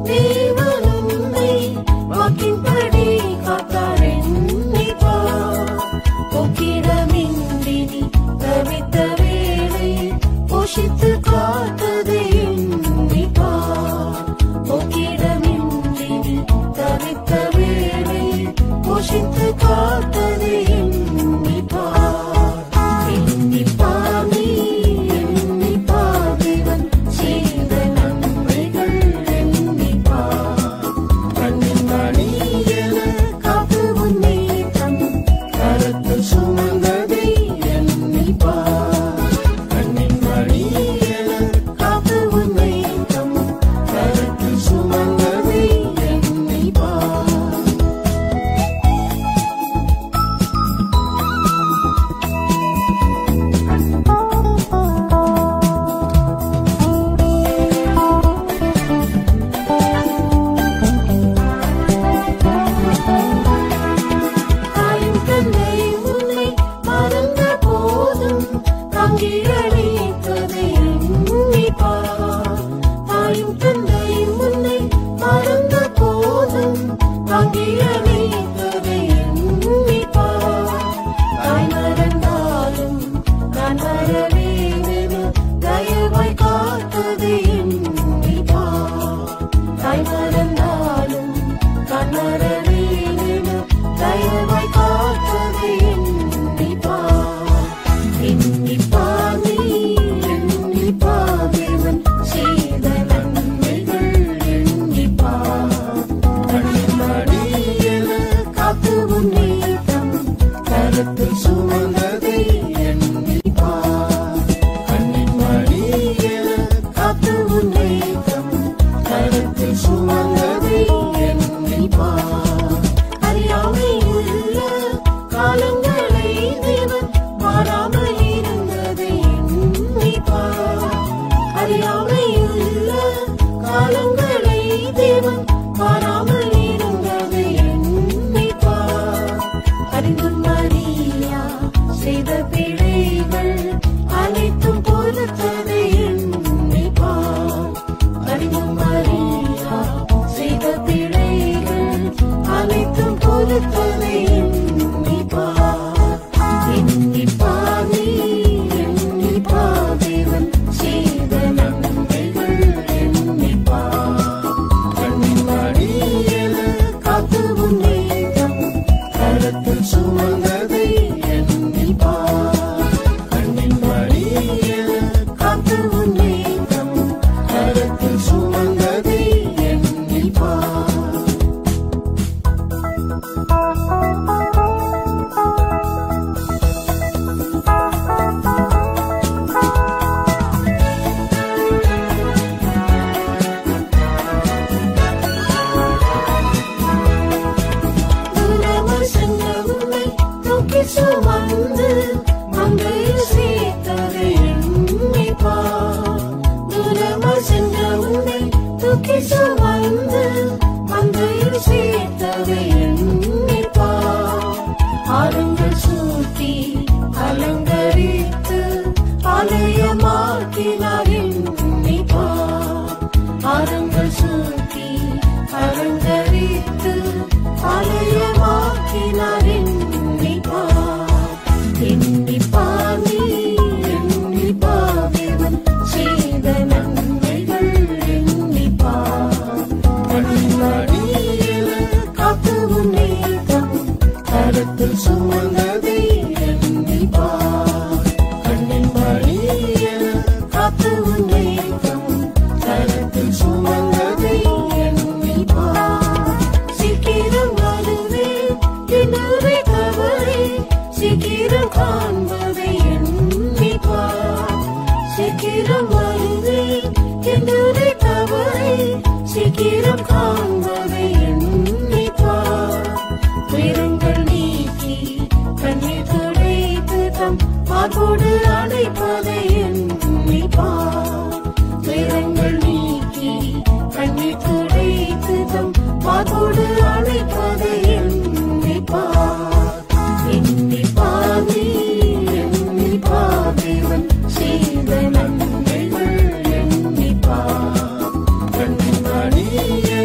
தேவன் உன்னை வாக்கின்படி காத்தார் எண்ணிப்பார். போக்கிடமின்றி நீ தவித்த வேளை போஷித்து காத்ததை எண்ணிப்பார். போக்கிடமின்றி நீ தவித்த வேளை போஷித்து காத்ததை எண்ணிப்பார். எண்ணிப்பார் நீ, எண்ணிப்பார் தேவன் செய்த நன்மைகள் எண்ணிப்பார். கண்ணின் மணியென காத்து உன்னை தம் கரத்தில் சுமந்ததை எண்ணிப்பார். கண்ணின் மணியென காத்து உன்னை தம் கரத்தில் சுமந்ததை எண்ணிப்பார். தாயும் தந்தை உன்னை மறந்த போதும் தாங்கி அழைத்ததை எண்ணிப்பார். தாயும் தந்தை உன்னை மறந்த போதும் தாங்கி அழைத்ததை எண்ணிப்பார். தாய் மறந்தாலும் நான் வரவேனென தயவாய் காத்ததை எண்ணிப்பார். தாய் மறந்தாலும் நான் வரவேனென தயவாய் காத்ததை எண்ணிப்பார். எண்ணிப்பார் நீ, எண்ணிப்பார் தேவன் செய்த நன்மைகள் எண்ணிப்பார். கண்மணியென காத்து உன்னை தம் கரத்தில் சுமந்ததை எண்ணிப்பார். கண்ணின் மணியென காத்து உன்னை தம் கரத்தில் சுமந்ததை எண்ணிப்பார். அறியாமை உள்ள காலங்களை தேவன் மாறாமல் இருந்ததை எண்ணிப்பார். அறியாமை உள்ள காலங்களை தேவன் மாறாமல் இருந்ததை எண்ணிப்பார். அறிந்தும் மரியா செய்த பிழைகள் அனைத்தும் பொறுத்ததை எண்ணிப்பார். அறிந்தும் மரியா செய்த பிழைகள் அனைத்தும் பொறுத்ததை எண்ணிப்பார். எண்ணிப்பார் நீ, எண்ணிப்பார் தேவன் செய்த நன்மைகள் எண்ணிப்பார். கண்மணியென காத்து உன்னை தம் கரத்தில் சுமந்ததை எண்ணிப்பார். கண்ணின் மணியென காத்து உன்னை தம் கரத்தில் சுமந்ததை எண்ணிப்பார். தூரமாய் சென்ற உன்னை தூக்கி சுமந்து மந்தையில் சேர்த்ததை எண்ணிப்பார். தூரமாய் சென்ற உன்னை தூக்கி சுமந்து மந்தையில் சேர்த்ததை எண்ணிப்பார். ஆறுங்கள் சூட்டி அலங்கரித்து ஆலயமாக்கினார் எண்ணிப்பார். ஆறுங்கள் சூட்டி அலங்கரித்து ஆலயமாக்கினார் எண்ணிப்பார். எண்ணிப்பார் நீ, எண்ணிப்பார் தேவன் செய்த நன்மைகள் எண்ணிப்பார். கண்மணியென காத்து உன்னை தம் கரத்தில் சுமந்ததை எண்ணிப்பார். கண்ணின் மணியென காத்து உன்னை தம் கரத்தில் சுமந்ததை எண்ணிப்பார். சீக்கிரம் வருவேன் என்னுடைய தவறை சீக்கிரம் காண்பதை எண்ணிப்பார். சீக்கிரம் வருவேன் என்னுடைய தவறை சீக்கிரம் காண்பதை எண்ணிப்பார். துயரங்கள் நீக்கி கண்ணீர் துடைத்து தம் மார்போடு அடைப்பதை எண்ணிப்பார். துயரங்கள் நீக்கி கண்ணீர் துடைத்து தம் மார்போடு அடைப்பதை எண்ணிப்பார். எண்ணிப்பார் நீ, எண்ணிப்பார் தேவன் செய்த நன்மைகள் எண்ணிப்பார். கண்மணியே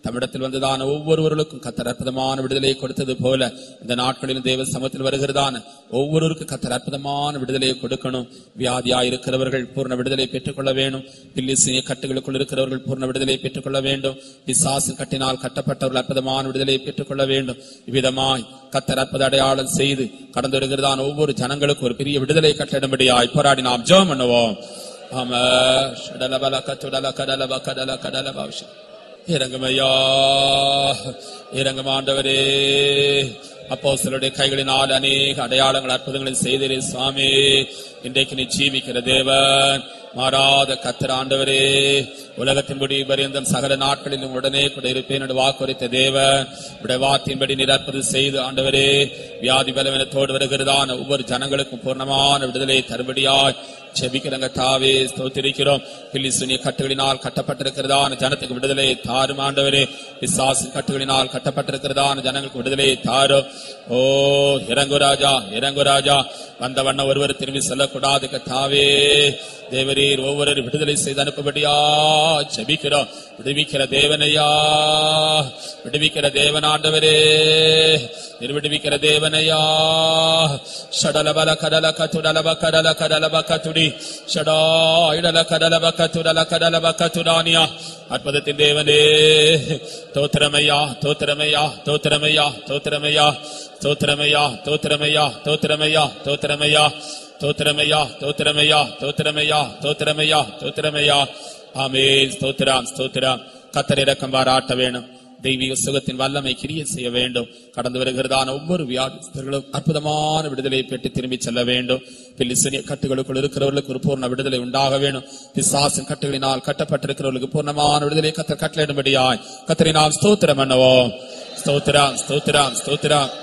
தமிழத்தில் வந்ததான ஒவ்வொருவர்களுக்கும் கத்தர் அற்புதமான விடுதலையை கொடுத்தது போல இந்த நாட்களிலும் தேவ சமத்தில் வருகிறதான ஒவ்வொருவருக்கும் கத்தர் அற்புதமான விடுதலையை கொடுக்கணும் வியாதியா இருக்கிறவர்கள் பூர்ண விடுதலை பெற்றுக்கொள்ள வேண்டும் பில்லிசிய கட்டுகளுக்குள் இருக்கிறவர்கள் பூர்ண விடுதலை பெற்றுக்கொள்ள வேண்டும் பிசாசு கட்டினால் கட்டப்பட்டவர்கள் அற்புதமான விடுதலையை பெற்றுக்கொள்ள வேண்டும் இவ்விதமாய் கத்தர் அற்புத அடையாளம் செய்து கடந்து வருகிறதான ஒவ்வொரு ஜனங்களுக்கும் ஒரு பெரிய விடுதலை கட்டளிடும்படியாய் போராடி நாம் ஜெபம் பண்ணுவோம் ஆமா ஷடலபல கத்துடல கடலப கடல கடல பௌஷம் இறங்குமையா இறங்கும் ஆண்டவரே அப்போ சிலருடைய கைகளினால் அநேக அடையாளங்கள் அற்புதங்களை செய்தீரே சுவாமி இன்றைக்கு நீ ஜீவிக்கிற தேவன் மாறாத கத்தர் ஆண்டவரே உலகத்தின் முடி பரியந்தம் சகல நாட்களிலும் உடனே கூட இருப்பேன் என்று வாக்குரைத்த தேவன் உடைய வார்த்தையின்படி நீர் அற்புதம் செய்து ஆண்டவரே வியாதி பலவீனத்தோடு வருகிறதான ஒவ்வொரு ஜனங்களுக்கும் பூர்ணமான விடுதலை தருபடியாய் செபிக்கிறங்க தாவே ஸ்தோத்திரிக்கிறோம் பில்லிசுனிய கட்டுகளினால் கட்டப்பட்டிருக்கிறதான ஜனத்துக்கு விடுதலை தாரும் ஆண்டவரே பிசாசு கட்டுகளினால் கட்டப்பட்டிருக்கிறதான ஜனங்களுக்கு விடுதலை தாரும் ஓ இறங்கு ராஜா இறங்கு ராஜா வந்த வண்ண ஒருவர் திரும்பி செல்லக்கூடாது கத்தாவே தேவரீர் ஒவ்வொரு விடுதலை செய்து அனுப்பும்படியா ஜெபிக்கிறோம் விடுவிக்கிற தேவனையா விடுவிக்கிற தேவன் ஆண்டவரே நீர் விடுவிக்கிற தேவனையா ஷடலபல கடல கத்துடலப கடல கடலப கத்துடி ஷடா இடல கடலப கத்துடல கடலப கத்துடானியா அற்புதத்தின் தேவனே தோத்திரமையா தோத்திரமையா தோத்திரமையா தோத்திரமையா தோத்திரமையா தோத்திரமையா தோத்திரமையா தோத்திரமையா தோத்திரமையா தோத்திரமையா தோத்திரமையா தோத்திரமையா தோத்திரமையா ஆமென் ஸ்தோத்திரம் ஸ்தோத்திரம் கத்தர் இரக்கம் பாராட்ட வேணும் தெய்வீக சுகத்தின் வல்லமை கிரிய செய்ய வேண்டும் கடந்து வருகிறதான ஒவ்வொரு வியாதிஸ்தர்களும் அற்புதமான விடுதலையை பெற்று திரும்பி செல்ல வேண்டும் பில்லிசனிய கட்டுகளுக்குள் இருக்கிறவர்களுக்கு ஒரு பூர்ண விடுதலை உண்டாக வேண்டும் பிசாசின் கட்டுகளினால் கட்டப்பட்டிருக்கிறவர்களுக்கு பூர்ணமான விடுதலை கத்தர் கட்டளையிடும்படியாய் கத்தரினால் ஸ்தோத்திரம் பண்ணுவோம் ஸ்தோத்திரம் ஸ்தோத்திரம் ஸ்தோத்திரம்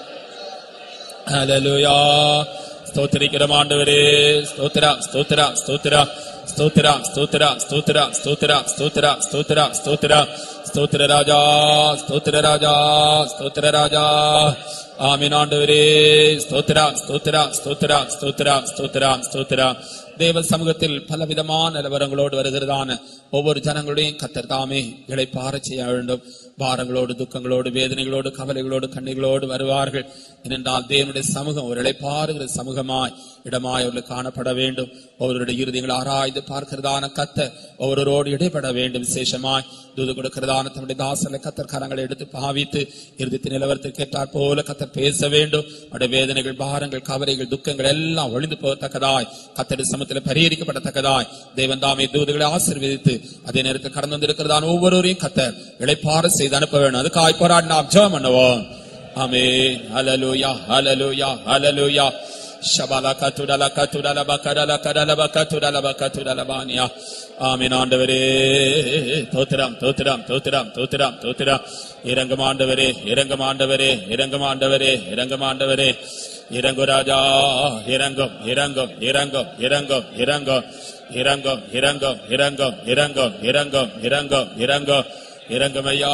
ஹalleluya ஸ்தோத்திரிக்கிறோம் ஆண்டவரே ஸ்தோத்திரா ஸ்தோத்திரா ஸ்தோத்திரா ஸ்தோத்திரா ஸ்தோத்திரா ஸ்தோத்திரா ஸ்தோத்திரா ஸ்தோத்திரா ஸ்தோத்திரா ஸ்தோத்திரா ஸ்தோத்திர ராஜா ஸ்தோத்திர ராஜா ஸ்தோத்திர ராஜா ஆமீன் ஆண்டவரே ஸ்தோத்திரா ஸ்தோத்திரா ஸ்தோத்திரா ஸ்தோத்திரா ஸ்தோத்திரா ஸ்தோத்திரா தேவ சமூகத்தில் பலவிதமான நிலவரங்களோடு வருகிறதான ஒவ்வொரு ஜனங்களுடையும் கத்தர் தாமே இளைப்பார செய்ய வேண்டும் பாரங்களோடு துக்கங்களோடு வேதனைகளோடு கவலைகளோடு கண்ணீர்களோடு வருவார்கள் ஏனென்றால் தேவனுடைய சமூகம் ஒரு இளைப்பாறுகிற சமூகமாய் இடமாய் அவர்கள் காணப்பட வேண்டும் ஒவ்வொருடைய இறுதிகளை ஆராய்ந்து பார்க்கிறதான கத்த ஒவ்வொருவரோடு இடைப்பட வேண்டும் விசேஷமாய் தூது கொடுக்கிறதான தம்முடைய தாசனை கத்தர் கரங்களை எடுத்து பாவித்து இறுதி நிலவரத்திற்கு ஏற்றாற் போல கத்தர் பேச வேண்டும் அவருடைய வேதனைகள் பாரங்கள் கவலைகள் துக்கங்கள் எல்லாம் ஒளிந்து போகத்தக்கதாய் கத்தர் சமத்தில் பரிகரிக்கப்படத்தக்கதாய் தேவன் தாமே தூதுகளை ஆசீர்வதித்து அதே நேரத்தில் கடந்து வந்திருக்கிறதான ஒவ்வொருவரையும் கத்தர் இளைப்பார செய்து அனுப்ப வேண்டும் அதுக்காய் போராடி நாம் ஜெபம் பண்ணுவோம் ஆமென் ஹalleluya ஹalleluya ஹalleluya ஷபல கத்துடல கத்துடல பக்கடல கடல பக்கத்துடல பக்கத்துடல பானியா ஆமீன் ஆண்டவரே தோத்திரம் தோத்திரம் தோத்திரம் தோத்திரம் தோத்திரம் இறங்கும் ஆண்டவரே இறங்கும் ஆண்டவரே இறங்கும் ஆண்டவரே இறங்கும் ஆண்டவரே இறங்கு ராஜா இறங்கும் இறங்கும் இறங்கும் இறங்கும் இறங்கும் இறங்கும் இறங்கும் இறங்கும் இறங்கும் இறங்கும் இறங்கும் இறங்கும் இறங்குமையா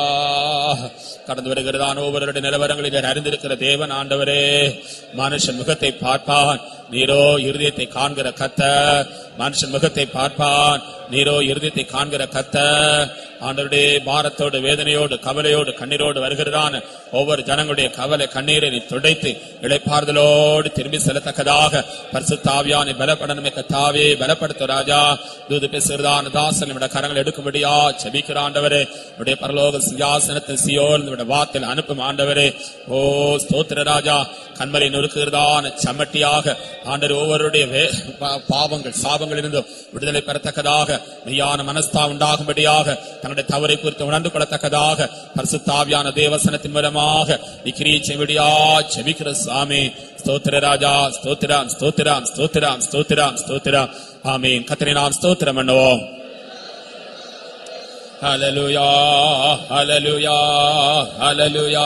கடந்து வருகிறதான ஒவ்வொருடைய நிலவரங்களில் அறிந்திருக்கிற தேவன் ஆண்டவரே மனுஷன் முகத்தை பார்ப்பான் நீரோ இருதயத்தை காண்கிற கத்த மனுஷன் முகத்தை பார்ப்பான் நீரோ இருதயத்தை காண்கிற கத்த ஆண்டவருடைய பாரத்தோடு வேதனையோடு கவலையோடு கண்ணீரோடு வருகிறதான ஒவ்வொரு ஜனங்களுடைய கவலை கண்ணீரை நீ துடைத்து இளைப்பாறுதலோடு திரும்பி செல்லத்தக்கதாக பரிசுத்தாவியானை பலப்படணுமே கத்தாவே பலப்படுத்த ராஜா தூது பேசுகிறதான தாசன் விட கரங்கள் எடுக்கும்படியா செபிக்கிற ஆண்டவரே உடைய பரலோக சிங்காசனத்தை சியோல் விட வாத்தில் அனுப்பும் ஆண்டவரே ஓ ஸ்தோத்திர ராஜா கண்மலை நொறுக்குகிறதான சம்மட்டியாக ஆண்டவர் ஒவ்வொருடைய வே- பா- பாவங்கள் சாபங்கள் இருந்தும் விடுதலை பெறத்தக்கதாக மெய்யான மனஸ்தா உண்டாகும்படியாக தன்னுடைய தவறை குறித்து உணர்ந்து கொள்ளத்தக்கதாக பரிசுத்தாவியான தேவசனத்தின் மூலமாக நிக்கிரியை செவிடியா செபிக்கிற சாமி ஸ்தோத்திர ராஜா ஸ்தோத்திரம் ஸ்தோத்திரம் ஸ்தோத்திரம் ஸ்தோத்திரம் ஸ்தோத்திரம் ஆமீன் கத்திரி நாம் ஸ்தோத்திரம் பண்ணுவோம் ஹalleluya ஹalleluya ஹalleluya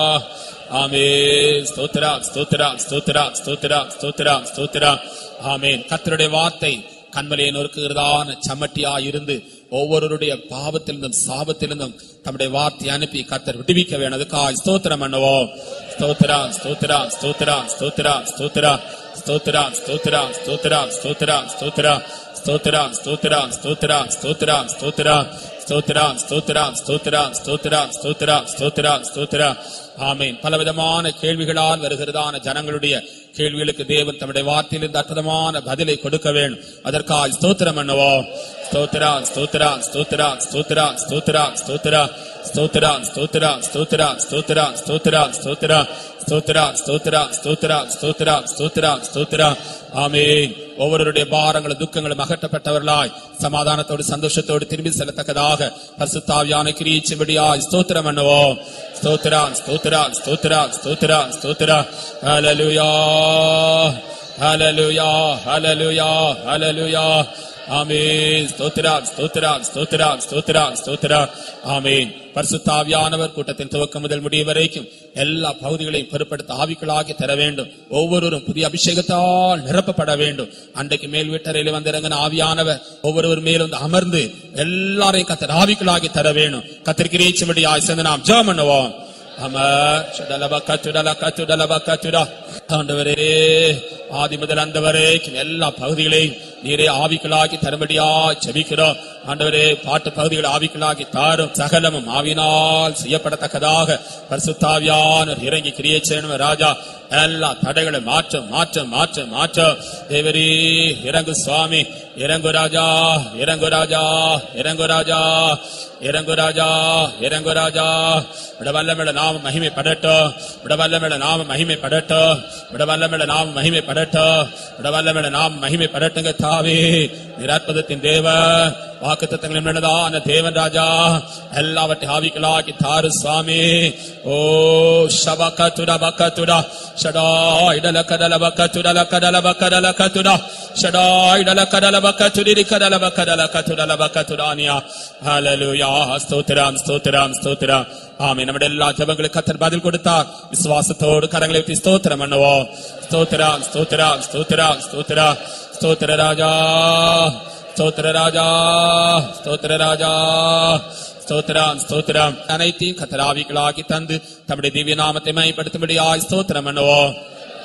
ஆமென் ஸ்தோத்திரம் ஸ்தோத்திரம் ஸ்தோத்திரம் ஸ்தோத்திரம் ஸ்தோத்திரம் ஸ்தோத்திரம் ஆமென் கர்த்தருடைய வார்த்தை கண்மலையை நொறுக்குகிறதான சம்மட்டியா இருந்து ஒவ்வொருவருடைய பாவத்திலிருந்தும் சாபத்திலிருந்தும் தம்முடைய வார்த்தை அனுப்பி கர்த்தர் விடுவிக்க வேணும் அதுக்காக ஸ்தோத்திரம் பண்ணுவோம் ஸ்தோத்திரம் ஸ்தோத்திரம் ஸ்தோத்திரம் ஸ்தோத்திரம் ஸ்தோத்திரம் ஸ்தோத்திரம் ஸ்தோத்திரம் ஸ்தோத்திரம் ஸ்தோத்திரம் ஸ்தோத்திரம் ஸ்தோத்திரம் ஸ்தோத்திரம் ஸ்தோத்திரம் ஸ்தோத்திரம் ஸ்தோத்திரம் ஸ்தோத்திரம் ஸ்தோத்திரம் ஸ்தோத்திரம் ஸ்தோத்திரம் ஸ்தோத்திரம் ஸ்தோத்திரம் ஸ்தோத்திரம் ஆமீன் பலவிதமான கேள்விகளால் வருகிறதான ஜனங்களுடைய கேள்விகளுக்கு தேவன் தம்முடைய வார்த்தையிலிருந்து அற்புதமான பதிலை கொடுக்க வேண்டும் அதற்காக ஸ்தோத்திரம் பண்ணுவோம் ஸ்தோத்திரம் ஸ்தோத்திரம் ஸ்தோத்திரம் ஸ்தோத்திரம் ஸ்தோத்திரம் ஸ்தோத்திரம் ஸ்தோத்திரம் ஸ்தோத்திரம் ஸ்தோத்திரம் ஸ்தோத்திரம் ஸ்தோத்திரம் ஸ்தோத்திரம் ஸ்தோத்திரம் ஸ்தோத்திரம் ஸ்தோத்திரம் ஸ்தோத்திரம் ஸ்தோத்திரம் ஸ்தோத்திரம் ஆமீன் ஒவ்வொருடைய பாரங்களும் துக்கங்களும் அகற்றப்பட்டவர்களாய் சமாதானத்தோடு சந்தோஷத்தோடு திரும்பி செல்லத்தக்கதாக பரிசுத்தாவியான கிரீச்சும்படியாய் ஸ்தோத்திரம் பண்ணுவோம் ஸ்தோத்திரம் ஸ்தோத்திரம் ஸ்தோத்திரம் ஸ்தோத்திரம் ஸ்தோத்திரம் ஹalleluya ஹalleluya ஹalleluya ஹalleluya ஆமென் ஸ்தோத்திரம் ஸ்தோத்திரம் ஸ்தோத்திரம் ஸ்தோத்திரம் ஸ்தோத்திரம் ஆமென் பரிசுத்தாவியானவர் கூட்டத்தின் துவக்கம் முதல் முடிவு வரைக்கும் எல்லா பகுதிகளையும் பொறுப்படுத்த ஆவிகளாகி தர வேண்டும் ஒவ்வொருவரும் புதிய அபிஷேகத்தால் நிரப்பப்பட வேண்டும் அன்றைக்கு மேல் வீட்டறையில் வந்திறங்கின ஆவியானவர் ஒவ்வொருவர் மேலும் வந்து அமர்ந்து எல்லாரையும் கத்தர் ஆவிகளாகி தர வேணும் கத்திரிக்கு ரீச்சும்படி ஆய் நாம் ஜெபம் பண்ணுவோம் அமர் சுடலப கச்சுடல கச்சுடலப கச்சுடா ஆண்டவரே ஆதி முதல் அந்த வரைக்கும் எல்லா பகுதிகளையும் நீரே ஆவிகளாக்கி தரும்படியா செபிக்கிறோம் ஆண்டவரே பாட்டு பகுதிகள் ஆவிகளாக்கி தாரும் சகலமும் ஆவினால் செய்யப்படத்தக்கதாக பரிசுத்தாவியானவர் இறங்கி கிரியை செய்யணும் ராஜா எல்லா தடைகளை மாற்றம் மாற்றம் மாற்றம் மாற்றம் தேவரே இறங்கு சுவாமி இறங்கு ராஜா இறங்கு ராஜா இறங்கு ராஜா இறங்கு ராஜா இறங்கு ராஜா விடவல்லமிட நாம மகிமை படட்டும் விடவல்லமிட நாம மகிமை படட்டும் விடவல்லமிட நாம மகிமை படட்டும் விடவல்லமிட நாம மகிமை படட்டுங்க தாவே நிராற்பதத்தின் தேவ வாக்குத்தத்தங்களின் மேலதான தேவன் ராஜா எல்லாவற்றையும் ஆவிகளாக்கி தாரு சுவாமி ஓ ஷபகத்துடா பக்கத்துடா ஷடா இடல கடல பக்கத்துடல கடல பக்கடல கத்துடா ஷடா இடல கடல பக்கத்துடி கடல பக்கடல கத்துடல பக்கத்துடானியா ஹalleluya ஸ்தோத்திரம் ஸ்தோத்திரம் ஸ்தோத்திரம் ஆமென் நம்முடைய எல்லா ஜெபங்களுக்கு கத்தர் பதில் கொடுத்தார் விசுவாசத்தோடு கரங்களை ஊற்றி ஸ்தோத்திரம் பண்ணுவோம் ஸ்தோத்திரம் ஸ்தோத்திரம் ஸ்தோத்திரம் ஸ்தோத்திரம் ஸ்தோத்திர ராஜா ஸ்தோத்திர ராஜா ஸ்தோத்திர ராஜா ஸ்தோத்திரம் ஸ்தோத்திரம் அனைத்தையும் கத்தராவிகளாக்கி தந்து தம்முடைய திவ்ய நாமத்தை மைப்படுத்தும்படியாய் ஸ்தோத்திரம் பண்ணுவோம்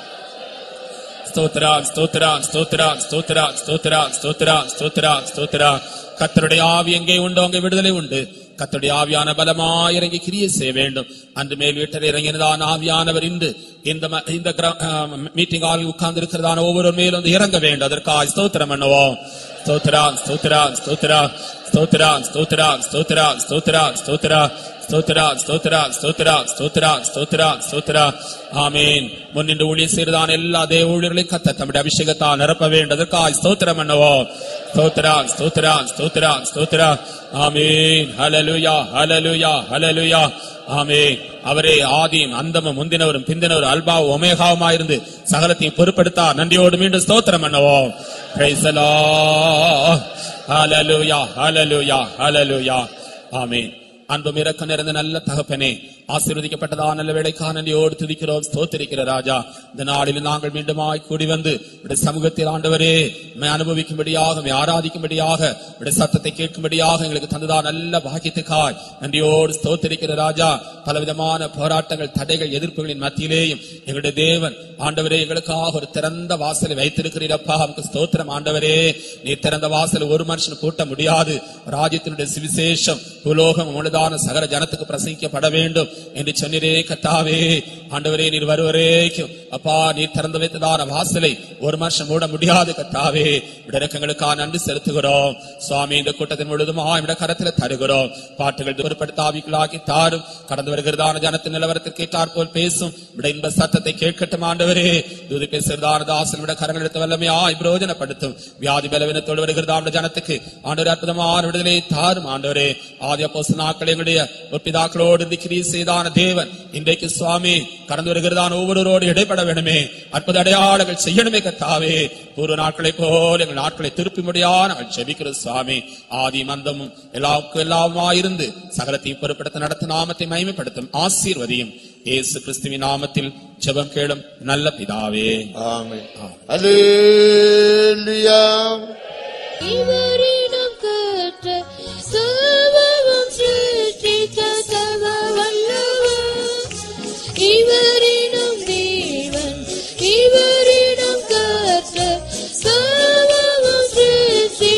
ஸ்தோத்திரம் ஸ்தோத்திரம் ஸ்தோத்திரம் ஸ்தோத்திரம் ஸ்தோத்திரம் ஸ்தோத்திரம் ஸ்தோத்திரம் ஸ்தோத்திரம் கத்தருடைய ஆவி எங்கே உண்டோ அங்கே விடுதலை உண்டு கத்தருடைய ஆவியான பலமாய் இறங்கி கிரியை செய்ய வேண்டும் அன்று மேல் வீட்டில் இறங்கினதான ஆவியானவர் இன்று இந்த ம- இந்த மீட்டிங் ஆவில் உட்கார்ந்து இருக்கிறதான ஒவ்வொரு மேலும் வந்து இறங்க வேண்டும் அதற்காக ஸ்தோத்திரம் பண்ணுவோம் ஸ்தோத்திரம் ஸ்தோத்திரம் ஸ்தோத்திரம் ஸ்தோத்திரம் ஸ்தோத்திரம் ஸ்தோத்திரம் ஸ்தோத்திரம் ஸ்தோத்திரம் ஸ்தோத்திரம் ஸ்தோத்திரம் ஸ்தோத்திரம் ஸ்தோத்திரம் ஸ்தோத்திரம் ஸ்தோத்திரம் ஆமீன் முன்னின்று ஊழியர் செய்ததான எல்லா தேவ ஊழியர்களையும் கத்த தம்முடைய அபிஷேகத்தால் நிரப்ப வேண்டும் அதற்காக ஸ்தோத்திரம் பண்ணுவோம் ஸ்தோத்திரம் ஸ்தோத்திரம் ஸ்தோத்திரம் ஸ்தோத்திரம் ஆமீன் ஹalleluya ஹalleluya ஹalleluya ஆமீன் அவரே ஆதியும் அந்தமும் முந்தினவரும் பிந்தினவரும் அல்பாவும் ஒமேகாவுமாயிருந்து சகலத்தையும் பொறுப்படுத்தார் நன்றியோடு மீண்டும் ஸ்தோத்திரம் பண்ணுவோம் Praise the Lord. Hallelujah, hallelujah, hallelujah. ஆமீன் அன்பும் இறக்க நிறைந்த நல்ல தகப்பனே ஆசீர்வதிக்கப்பட்டதா நல்ல வேலைக்கான நன்றியோடு துதிக்கிறோம் ஸ்தோத்திரிக்கிற ராஜா இந்த நாளில் நாங்கள் மீண்டுமாய் கூடி வந்து உடைய சமூகத்தில் ஆண்டவரே உம்மை அனுபவிக்கும்படியாக உம்மை ஆராதிக்கும்படியாக உடைய சத்தத்தை கேட்கும்படியாக எங்களுக்கு தந்ததா நல்ல பாக்கியத்துக்காய் நன்றியோடு ஸ்தோத்திரிக்கிற ராஜா பலவிதமான போராட்டங்கள் தடைகள் எதிர்ப்புகளின் மத்தியிலேயும் எங்களுடைய தேவன் ஆண்டவரே எங்களுக்காக ஒரு திறந்த வாசலை வைத்திருக்கிறீரப்பா நமக்கு ஸ்தோத்திரம் ஆண்டவரே நீ திறந்த வாசல் ஒரு மனுஷன் கூட்ட முடியாது ராஜ்யத்தினுடைய சுவிசேஷம் உலோகம் உனதான சகல ஜனத்துக்கு பிரசங்கிக்கப்பட வேண்டும் என்று சொன்னீரே கத்தாவே ஆண்டவரே நீர் வருவரேக்கும் அப்பா நீர் திறந்து வைத்ததான வாசலை ஒரு மனுஷன் மூட முடியாது கத்தாவே விடரக்கங்களுக்காக நன்றி செலுத்துகிறோம் சுவாமி இந்த கூட்டத்தின் முழுதுமா இட கரத்தில் தருகிறோம் பாட்டுகள் பொறுப்படுத்தாவிகளாக்கி தாரும் கடந்து வருகிறதான ஜனத்தின் நிலவரத்திற்கு ஏற்றாற் போல் பேசும் விட இன்ப சத்தத்தை கேட்கட்டும் ஆண்டவரே துதி பேசுகிறதான தாசன் விட கரங்கள் எடுத்து வல்லமையாய் பிரயோஜனப்படுத்தும் வியாதி பலவீனத்தோடு வருகிறதான ஜனத்துக்கு ஆண்டவர் அற்புதமான விடுதலை தாரும் ஆண்டவரே ஆதி அப்போஸ் நாட்கள் எங்களுடைய பிதாக்களோடு இந்த கிரியை செய்தான தேவன் இன்றைக்கு சுவாமி கடந்து வருகிறதான ஒவ்வொருவரோடு இடைப்பட வேண்டுமே அற்புத அடையாளங்கள் செய்யணுமே கத்தாவே பூர்வ நாட்களை போல எங்கள் நாட்களை திருப்பி முடியா நாங்கள் ஜெபிக்கிறோம் சுவாமி ஆதி மந்தமும் எல்லாவுக்கும் எல்லாமாயிருந்து சகலத்தையும் பொறுப்படுத்த நடத்த நாமத்தை மகிமைப்படுத்தும் ஆசீர்வதியும் இயேசு கிறிஸ்துவின் நாமத்தில் ஜெபம் கேளும் நல்ல பிதாவே ஆமென் அல்லேலூயா இவரிடம் கற்ற சர்வமும் சிருஷ்டித்த சர்வ வல்லவர். இவரிடம் தேவன் இவரிடம் கற்ற சர்வமும் சிருஷ்டித்த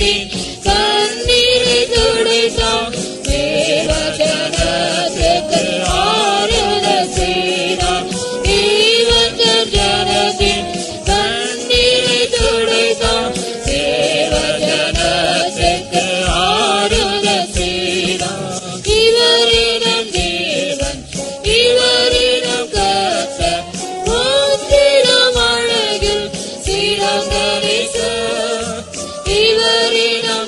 ஜனத்தின் கண்ணீரை துடைத்தார் தேவ ஜனத்துக்கு ஆறுதல் செய்தார் தேவ ஜனத்தின் கண்ணீரை துடைத்தார் தேவ ஜனத்துக்கு ஆறுதல் செய்தார் இவரிடம் தேவன் இவரிடம் கர்த்தர் போற்றிடும் அழகில் சிறந்த நேசர். இவரிடம்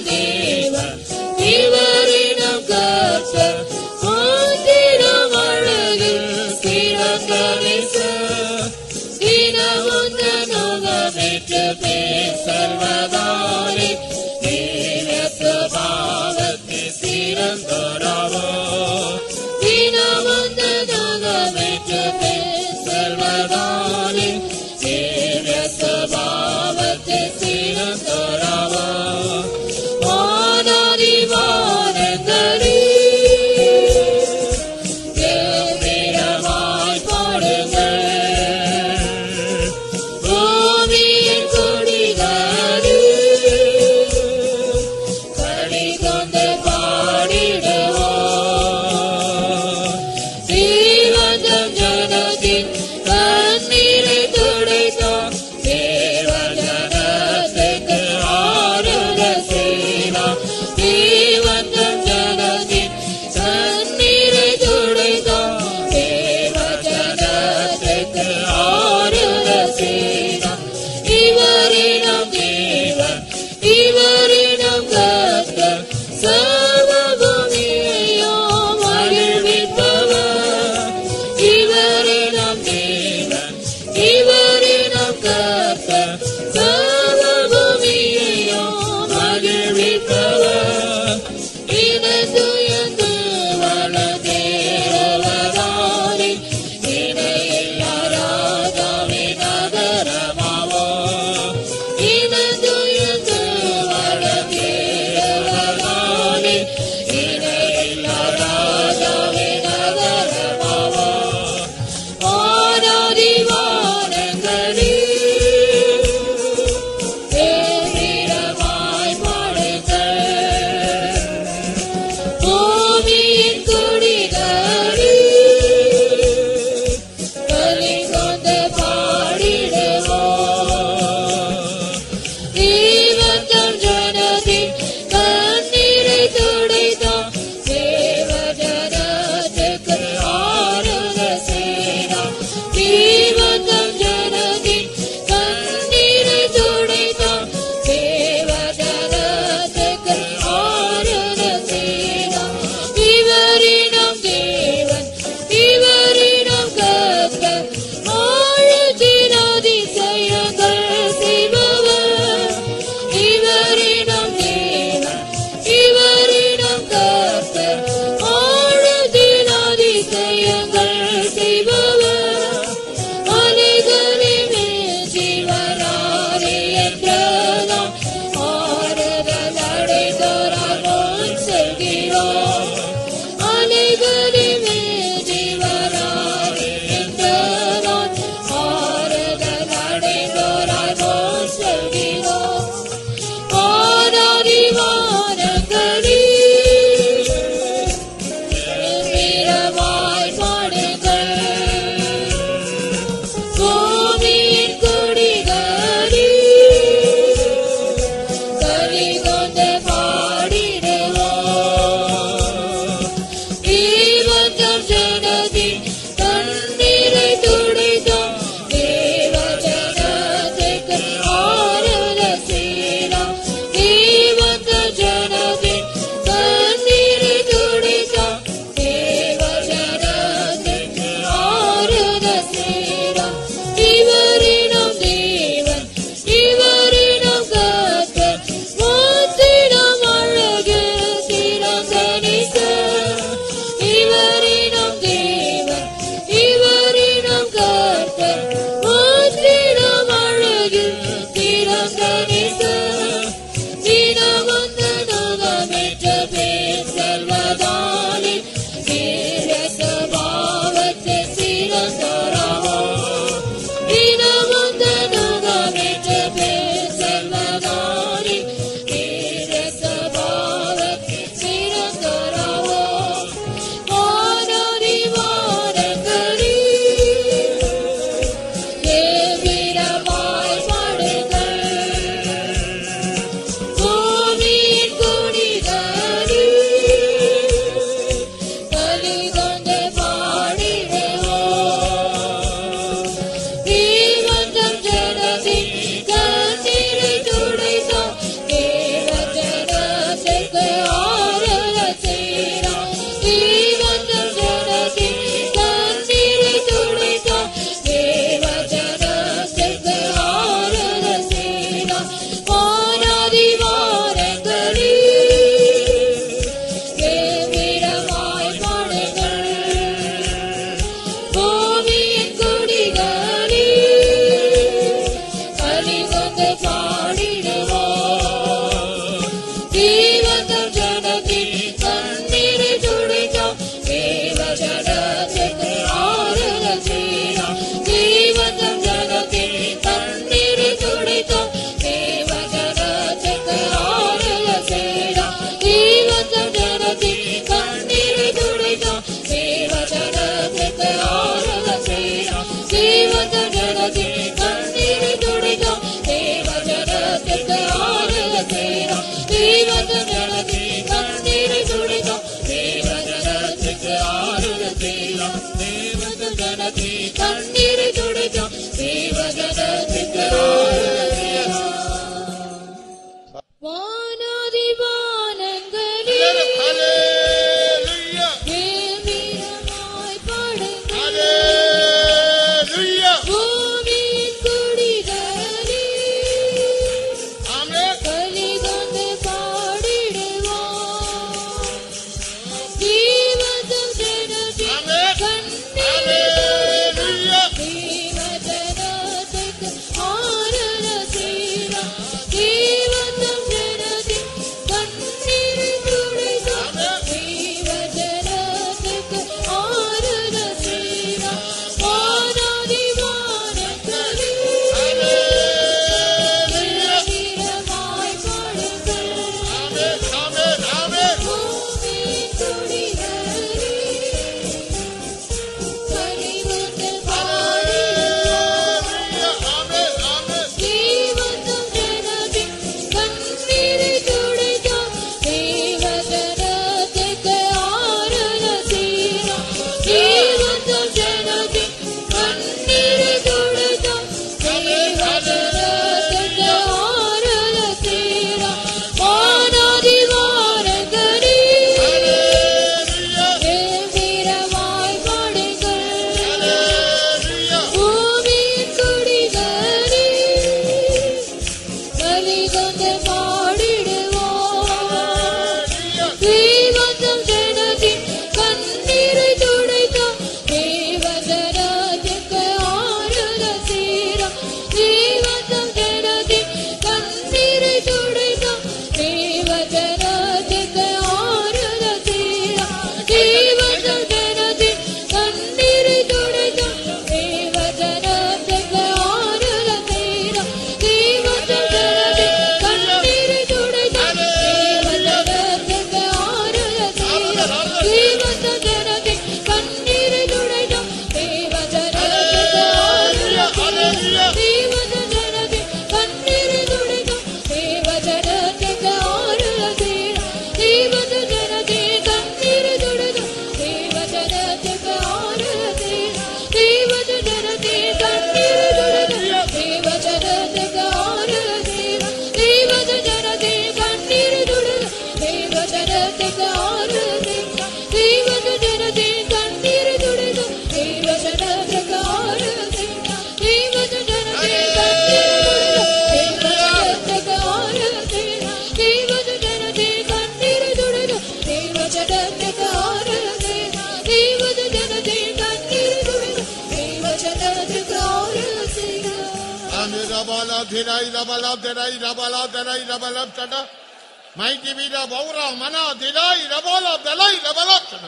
ரபலா தெராய் ரபலா தெராய் ரபலா சட மைட்டி வீர பௌரா மனா திராய் ரபலா தெலாய் ரபலா சட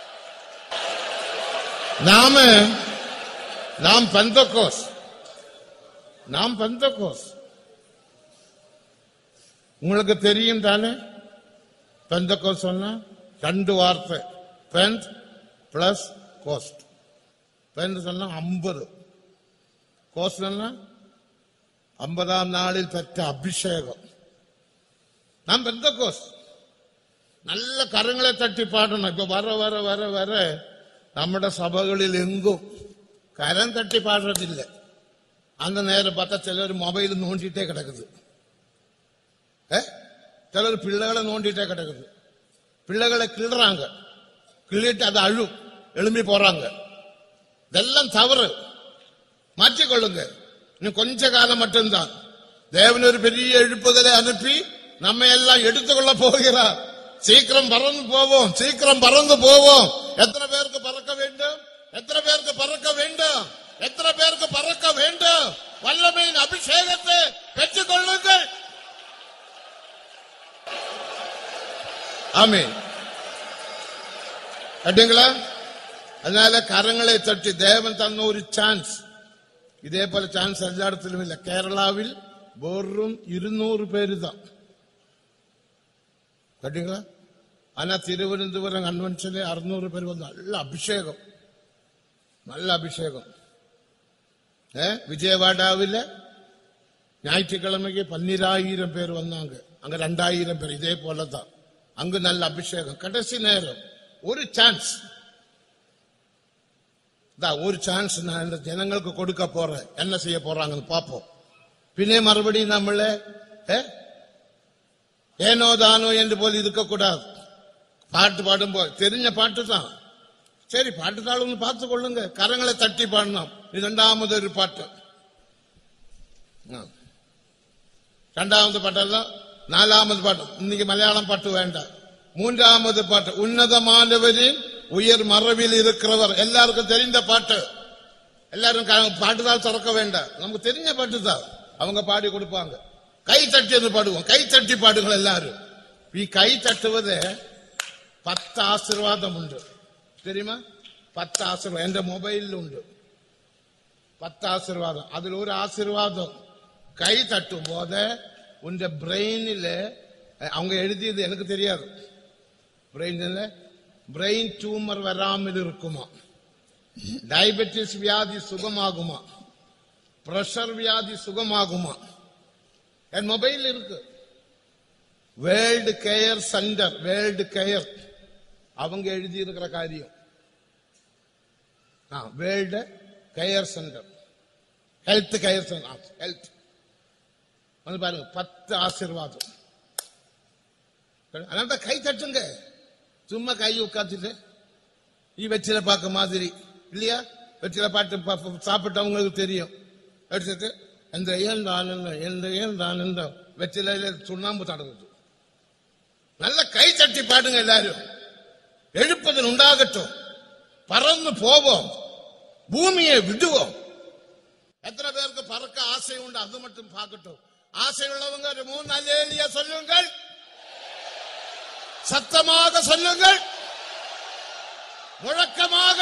நாம நாம் பந்தகோஸ் நாம் பந்தகோஸ் உங்களுக்கு தெரியும் தானே பெந்தகோஸ் சொன்னா ரெண்டு வார்த்தை பெந்த் பிளஸ் கோஸ்ட் பெந்த் சொன்னா ஐம்பது கோஸ்ட் சொன்னா ஐம்பதாம் நாளில் பெற்ற அபிஷேகம் நாம் பெந்தகோஸ் நல்ல கரங்களை தட்டி பாடணும் இப்ப வர வர வர வர നമ്മുടെ സഭകളിൽ എങ്കും കരം തട്ടി പാടുறதில்லை அந்த நேரம் பார்த்தா சிலர் மொபைல் நோண்டிட்டே கிடக்குது ஏ சிலர் பிள்ளைகளை நோண்டிட்டே கிடக்குது பிள்ளைகளை கிள்றாங்க கிள்ளிட்டு அது அழும் எழும்பி போறாங்க இதெல்லாம் தவறு மாற்றிக்கொள்ளுங்க இன்னும் கொஞ்ச காலம் மட்டும்தான் தேவன் ஒரு பெரிய எழுப்புதலை அனுப்பி நம்ம எல்லாம் எடுத்துக்கொள்ள போகிறார் சீக்கிரம் பறந்து போவோம் சீக்கிரம் பறந்து போவோம் எத்தனை பேருக்கு பறக்க வேண்டும் எத்தனை பேருக்கு பறக்க வேண்டும் எத்தனை பேருக்கு பறக்க வேண்டும் வல்லமையின் அபிஷேகத்தை பெற்றுக் கொள்ளுங்கள் ஆமே கேட்டீங்களா அதனால கரங்களை தட்டி தேவன் தந்த ஒரு சான்ஸ் இதே போல சான்ஸ் எல்லா இடத்திலும் இல்ல கேரளாவில் வெறும் இருநூறு பேரு தான் கேட்டீங்களா ஆனா திருவனந்தபுரம் கன்வென்ஷன்ல அறுநூறு பேர் வந்து நல்ல அபிஷேகம் நல்ல அபிஷேகம் ஏ விஜயவாடாவில் ஞாயிற்றுக்கிழமைக்கு பன்னிராயிரம் பேர் வந்தாங்க அங்க ரெண்டாயிரம் பேர் இதே போலதான் அங்கு நல்ல அபிஷேகம் கடைசி நேரம் ஒரு சான்ஸ் ஒரு சான்ஸ் நான் இந்த ஜனங்களுக்கு கொடுக்க போறேன் என்ன செய்ய போறாங்கன்னு பார்ப்போம் பின்னே மறுபடியும் நம்மள ஏ, ஏனோ தானோ என்று போல் இருக்கக்கூடாது பாட்டு பாடும்போது தெரிஞ்ச பாட்டு தான் சரி பாட்டு தாளுங்க பார்த்து கொள்ளுங்க கரங்களை தட்டி பாடணும் இது இரண்டாமது ஒரு பாட்டு ஆ. രണ്ടാമത് പാട്ടല്ല നാലാമത് പാട്ട് ഇന്നിക്ക് മലയാളം പാട്ട് വേണ്ട മൂന്നാമത് പാട്ട് ഉന്നതമാനവരിൽ ഉയർ മറവിൽ இருக்கிறவர் எல்லாருக்கும் தெரிந்த பாட்டு எல்லாரும் க- பாட்டுதான் திறக்க வேண்டாம் நமக்கு தெரிஞ்ச பாட்டு தான் அவங்க பாடி கொடுப்பாங்க கை தட்டி എന്ന് பாடுவோம் கை தட்டி பாடுங்கள் எல்லாரும் ഈ കൈ തട്ടുവത് പത്ത് ആശീർവാദമുണ്ട് தெரியுமா പത്ത് ആശീർവാദം എന്റെ മൊബൈലിലുണ്ട് പത്ത് ആശീർവാദം അതിൽ ഒരു ആശീർവാദം கை தட்டும் போது உங்க பிரெயினில் அவங்க எழுதியது எனக்கு தெரியாது பிரெயின்ல பிரெயின் டியூமர் வராமல் இருக்குமா டயபெட்டிஸ் வியாதி சுகமாகுமா பிரஷர் வியாதி சுகமாகுமா என் மொபைல் இருக்கு world care centre world care அவங்க எழுதி இருக்கிற காரியம் world care centre health care centre health வந்து பாருங்க பத்து ஆசீர்வாதம் அதனால கை தட்டுங்க சும்மா கை உட்காந்துட்டு நீ வெற்றில பார்க்க மாதிரி இல்லையா வெற்றில பாட்டு பா- பா- சாப்பிட்டவங்களுக்கு தெரியும் எடுத்துட்டு எந்த ஏன் ஆனந்தம் எந்த ஏன் ஆனந்தம் வெற்றில சுண்ணாம்பு தடவுது நல்ல கை தட்டி பாடுங்க எல்லாரும் எழுப்புதல் உண்டாகட்டும் பறந்து போவோம் பூமியை விடுவோம் எத்தனை பேருக்கு பறக்க ஆசை உண்டு அது மட்டும் பார்க்கட்டும் ஆசை உள்ளவங்க ஒரு மூணு அலேலியா சொல்லுங்கள் சத்தமாக சொல்லுங்கள் முழக்கமாக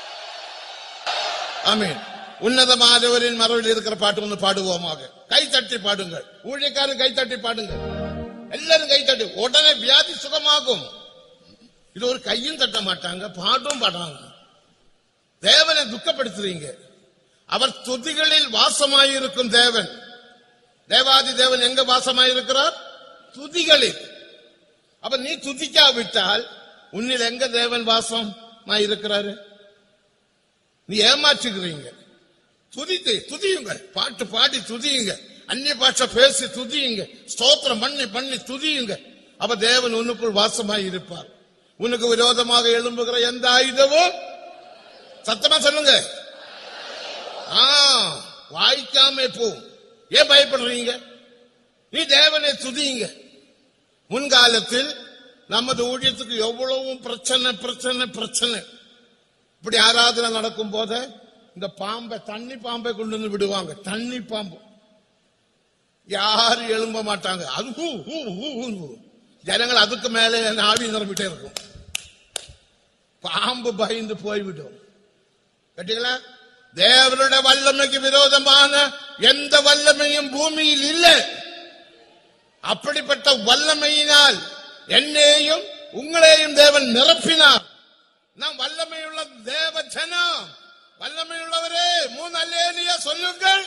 ஆமீன் உன்னதமானவரின் மரபில் இருக்கிற பாட்டு ஒன்று பாடுவோமாக கை தட்டி பாடுங்கள் ஊழியக்காரன் கை தட்டி பாடுங்கள் எல்லாரும் கை தட்டி உடனே வியாதி சுகமாகும் இது ஒரு கையும் தட்ட மாட்டாங்க பாட்டும் பாடுறாங்க தேவனை துக்கப்படுத்துறீங்க அவர் துதிகளில் வாசமாயிருக்கும் தேவன் தேவாதி தேவன் எங்க வாசமாயிருக்கிறார் துதிகளில் அப்ப நீ துதிக்காவிட்டால் உன்னில் எங்க தேவன் வாசமாயிருக்கிறாரு நீ ஏமாற்றுகிறீங்க துதித்து துதியுங்க பாட்டு பாடி துதியுங்க அந்நிய பாஷை பேசி துதியுங்க ஸ்தோத்திரம் பண்ணி பண்ணி துதியுங்க அப்ப தேவன் உனக்குள் வாசமாய் இருப்பார் உனக்கு விரோதமாக எழும்புகிற எந்த ஆயுதமும் சத்தமா சொல்லுங்க ஆ வாய்க்காம போ ஏன் பயப்படுறீங்க நீ தேவனை துதியுங்க முன்காலத்தில் நமது ஊழியத்துக்கு எவ்வளவும் பிரச்சனை பிரச்சனை பிரச்சனை இப்படி ஆராதனை நடக்கும் போது இந்த பாம்பை தண்ணி பாம்பை கொண்டு வந்து விடுவாங்க தண்ணி பாம்பு யாரும் எழும்ப மாட்டாங்க அது ஹூ, ஹூ, ஹூ, ஹூ. ஜனங்கள் அதுக்கு மேலே என் ஆவி நிரம்பிட்டே இருக்கும் பாம்பு பயந்து போய்விடும் கேட்டீங்களா தேவனுடைய வல்லமைக்கு விரோதமான எந்த வல்லமையும் பூமியில் இல்லை அப்படிப்பட்ட வல்லமையினால் என்னையும் உங்களையும் தேவன் நிரப்பினார் நாம் வல்லமையுள்ள தேவ ஜனம் வல்லமையுள்ளவரே மூணு அல்லேலியா சொல்லுங்கள்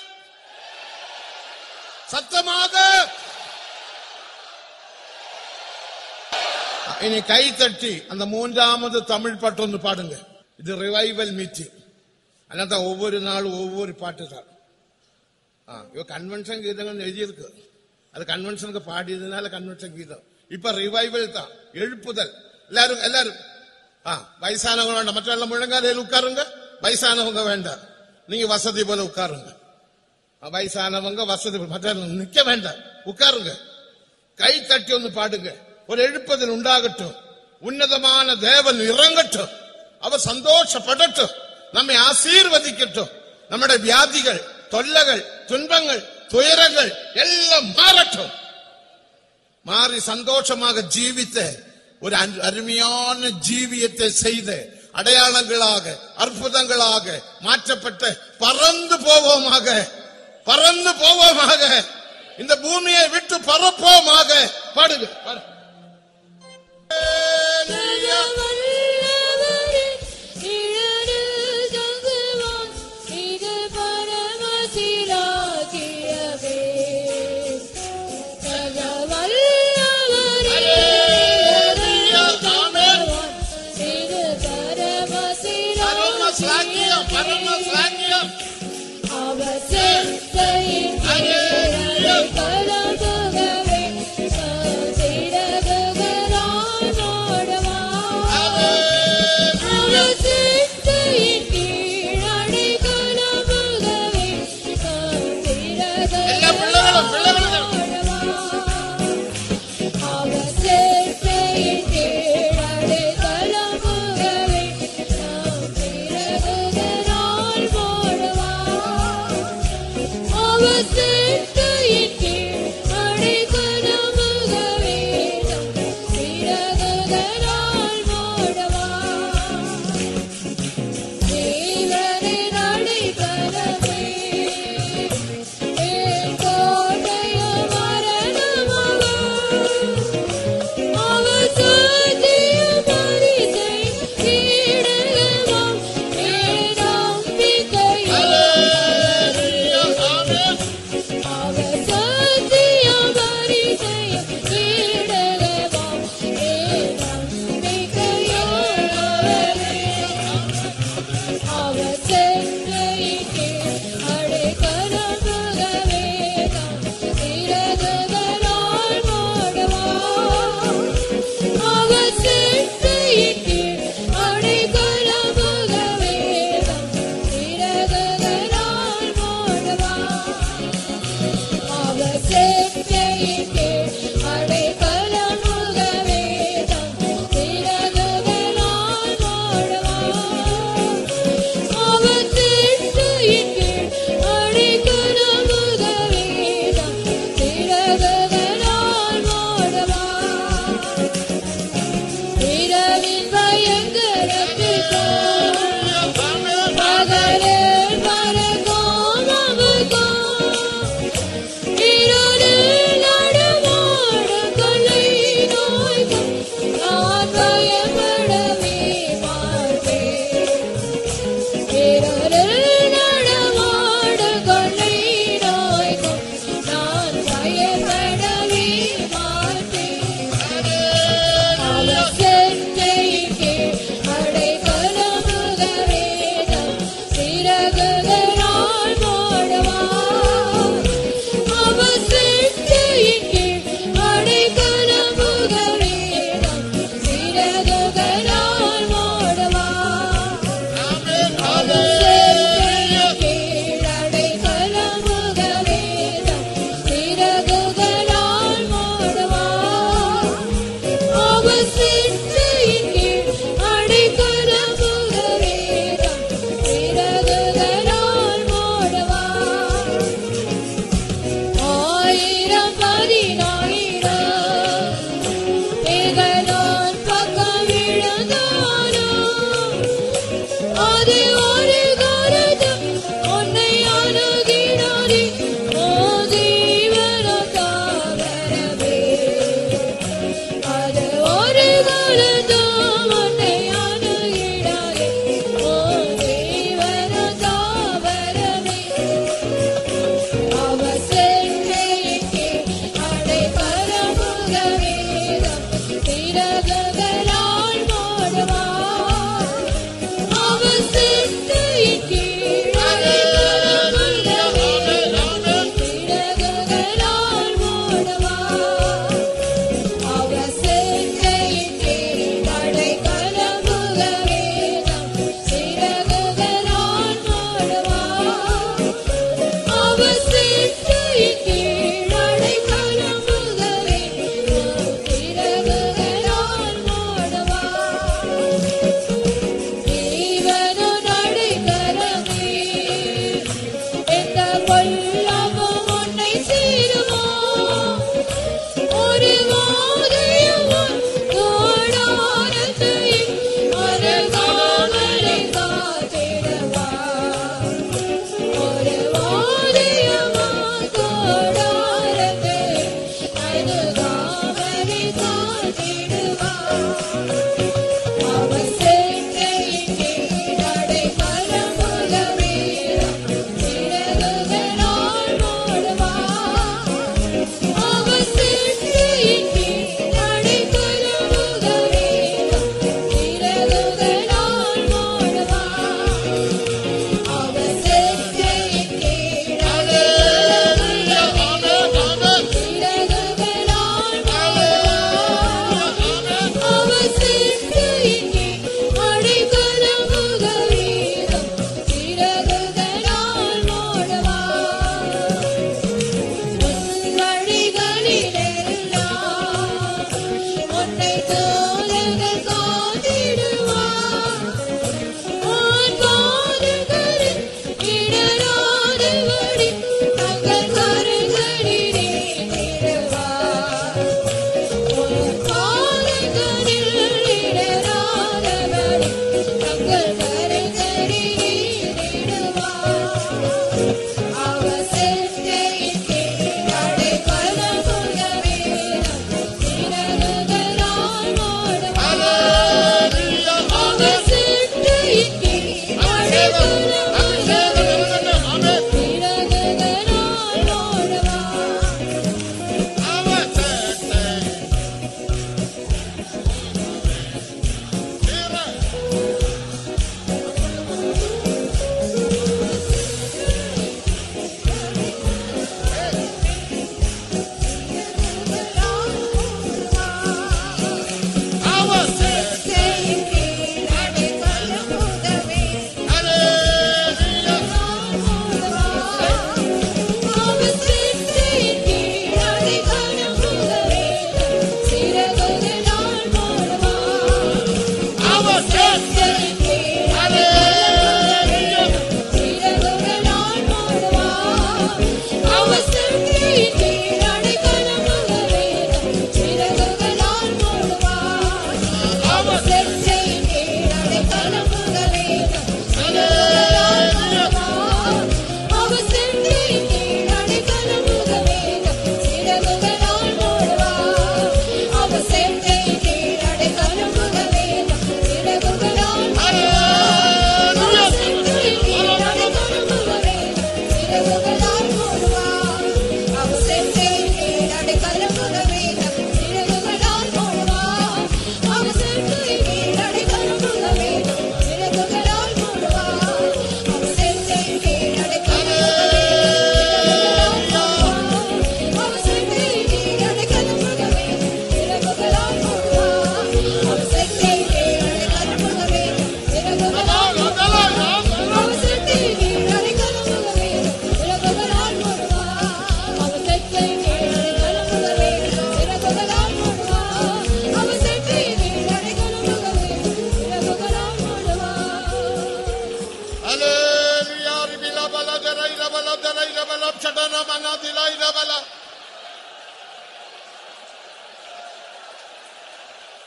சத்தமாக இனி கை தட்டி அந்த மூன்றாமது தமிழ் பாட்டு ஒன்று பாடுங்க இது ரிவைவல் மீட்டிங் അല്ലാതെ ஒவ்வொரு நாளும் ஒவ்வொரு பாட்டு தான் ஆ இவ கன்வென்ஷன் கீதங்கள் எழுதியிருக்கு அது கன்வென்ஷனுக்கு பாடியதுனால கன்வென்ஷன் கீதம் இப்ப ரிவைவல் தான் எழுப்புதல் எல்லாரும் எல்லாரும் ஆ வயசானவங்க வேண்டாம் மற்ற எல்லாம் முழங்காலையில் உட்காருங்க வயசானவங்க வேண்டாம் நீங்க வசதி போல உட்காருங்க ஆ, வயசானவங்க வசதி போல மற்ற எல்லாம் நிக்க வேண்டாம் உட்காருங்க கை தட்டி ஒன்று பாடுங்க ஒரு எழுப்புதல் உண்டாகட்டும் உன்னதமான தேவன் இறங்கட்டும் அவர் சந்தோஷப்படட்டும் நம்மை ஆசீர்வதிக்கட்டும் நம்முடைய வியாதிகள் தொல்லைகள் துன்பங்கள் துயரங்கள் எல்லாம் மாறட்டும் மாறி சந்தோஷமாக ஜீவித்த ஒரு அரு- அருமையான ஜீவியத்தை செய்த அடையாளங்களாக அற்புதங்களாக மாற்றப்பட்ட பறந்து போவோமாக பறந்து போவோமாக இந்த பூமியை விட்டு பறப்போமாக பாடுங்க பாடு. வல்லவரே, இழலில் தங்குவான், இது பரமசிலாகியவே. சக வல்லவரே, இழலில் தங்குவான், இது பரமஸ்லாக்கியம், பரமஸ்லாக்கியம். அவர் செத்தையின் பேரலை கலங்குகவே, சதே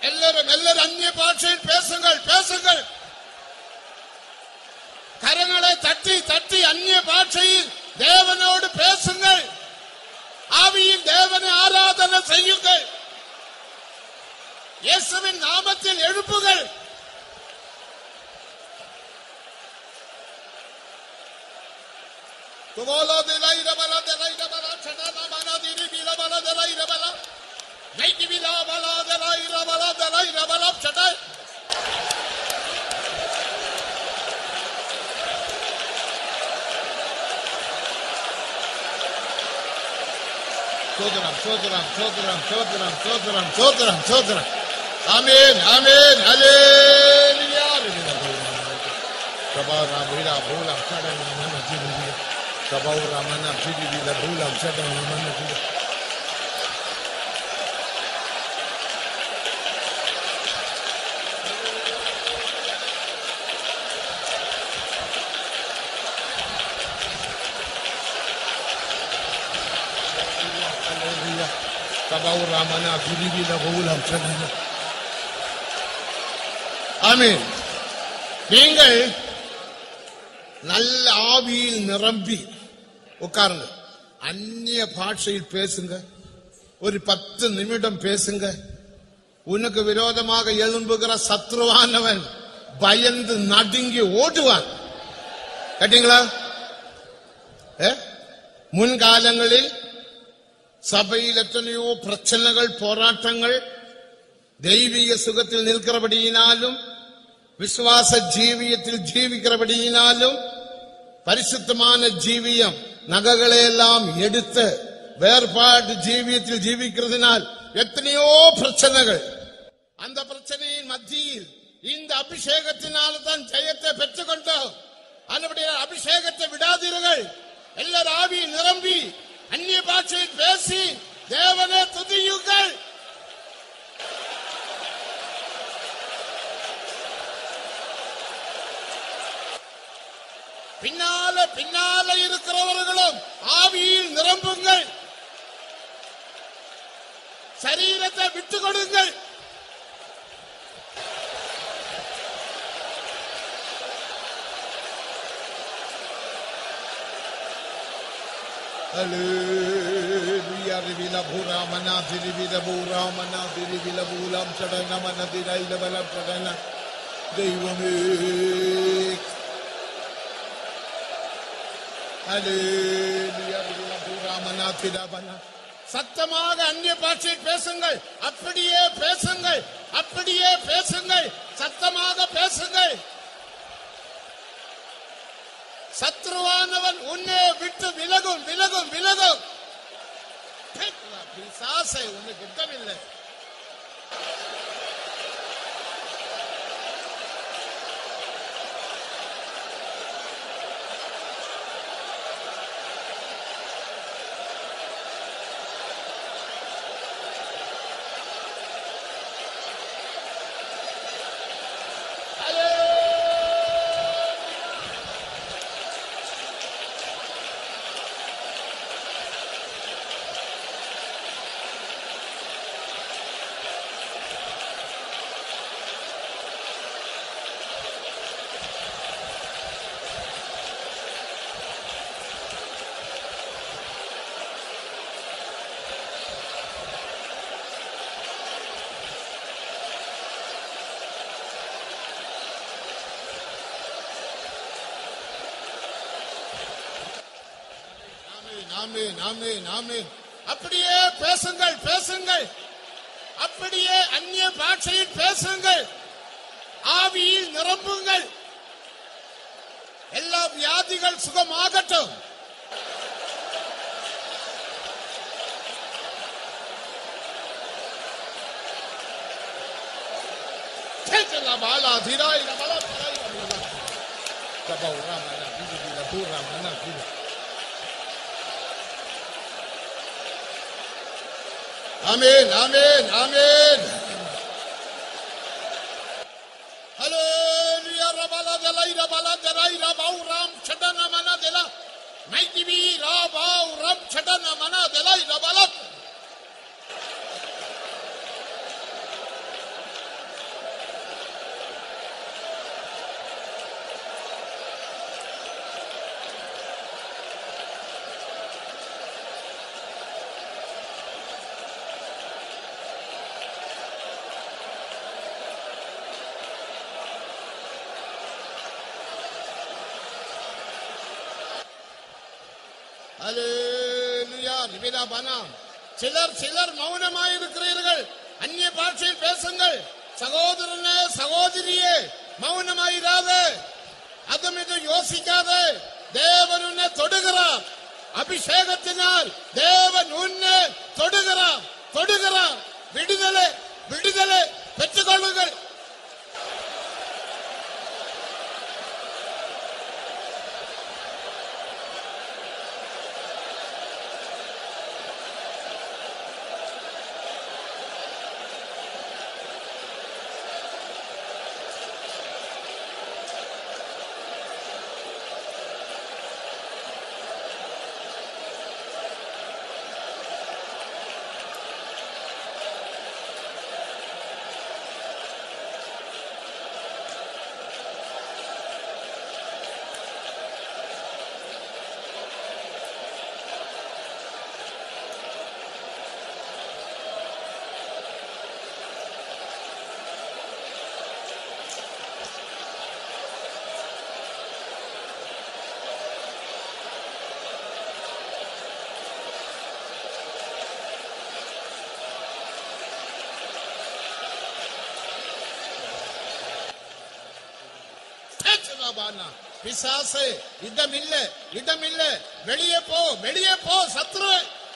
எல்லாரும் எல்லாரும் அந்நிய பாஷையில் பேசுங்கள் பேசுங்கள் கரங்களை தட்டி தட்டி அந்நிய பாஷையில் தேவனோடு பேசுங்கள் ஆவியில் தேவனை ஆராதனை செய்யுங்கள் இயேசுவின் நாமத்தில் எழுப்புகள் துவோலோ திலை ரபல திலை ரபல சடன மன திரி விலபல திலை ரபல நைட்டி விலாபல திலை ரபல திலை ரபல சட சோதரம் சோதரம் சோதரம் சோதரம் சோதரம் சோதரம் சோதரம் ஆமென் ஆமென் ஹalleluya Kabara bila bulam sada na mana jiri bila. Kabara mana jiri bila bulam sada na mana jiri. Hallelujah. Kabara mana jiri bila bulam sada na. ஆமென் நீங்கள் நல்ல ஆவியில் நிரம்பி உட்காருங்க அந்நிய பாஷையில் பேசுங்க ஒரு பத்து நிமிடம் பேசுங்க உனக்கு விரோதமாக எழும்புகிற சத்ருவானவன் பயந்து நடுங்கி ஓடுவான் கேட்டீங்களா ஏ? முன்காலங்களில் சபையில் எத்தனையோ பிரச்சனைகள் போராட்டங்கள் தெய்வீக சுகத்தில் நிற்கிறபடியினாலும் விசுவாச ஜீவியத்தில் ஜீவிக்கிறபடியினாலும் பரிசுத்தமான ஜீவியம் நகைகளை எல்லாம் எடுத்து வேறுபாடு ஜீவியத்தில் ஜீவிக்கிறதுனால் எத்தனையோ பிரச்சனைகள் அந்த பிரச்சனையின் மத்தியில் இந்த அபிஷேகத்தினால தான் ஜெயத்தை பெற்றுக்கொண்டோம் அதுபடியால் அபிஷேகத்தை விடாதீர்கள் எல்லாரும் ஆவி நிரம்பி அந்நிய பாஷையில் பேசி தேவனே துதியுங்கள் பின்னால பின்னால இருக்கிறவர்களும் ஆவியில் நிரம்புங்கள் சரீரத்தை விட்டு கொடுங்கள் Hallelujah. Rivila bhura mana dirivila bhura mana dirivila bhulam chadana mana diraila balam chadana. ദൈവമേ Hallelujah. Rivila bhura mana dirabana. சத்தமாக அந்நிய பாஷையில் பேசுங்கள் அப்படியே பேசுங்கள் அப்படியே பேசுங்கள் சத்தமாக பேசுங்கள் சத்ருவானவன் உன்னை விட்டு விலகும் விலகும் விலகும் பிசாசை உனக்கு கிட்டமில்லை ஆமென், ஆமென், ஆமென், ஆமென். அப்படியே பேசுங்கள் பேசுங்கள் அப்படியே அந்நிய பாஷையில் பேசுங்கள் ஆவியில் நிரம்புங்கள் எல்லா வியாதிகள் சுகமாகட்டும் கேட்கல பாலா திராய் ரமலா திராய் ரமலா கபௌ ராமன பிது பில பூ ராமன பிது ஆமென் ஆமென் ஆமென் ஹalleluya ரபல தலை ரபல தரை ரபௌ ராம் சடன மன தெல மைதிவி ரபௌ ரம் சடன மன தெலை ரபல ஹalleluya நிபிதா பனா சிலர் சிலர் மௌனமாயிருக்கிறீர்கள் அந்நிய பாஷையில் பேசுங்கள் சகோதரனே சகோதரியே மௌனமாயிராதே அதும் இது யோசிக்காதே தேவன் உன்னை தொடுகிறார் அபிஷேகத்தினால் தேவன் உன்னை தொடுகிறார் தொடுகிறார் விடுதலை விடுதலை பெற்றுக்கொள்ளுங்கள் பேச்சுதாபானா. பிசாசு இடமில்ல இடமில்ல வெளியே போ வெளியே போ சத்ரு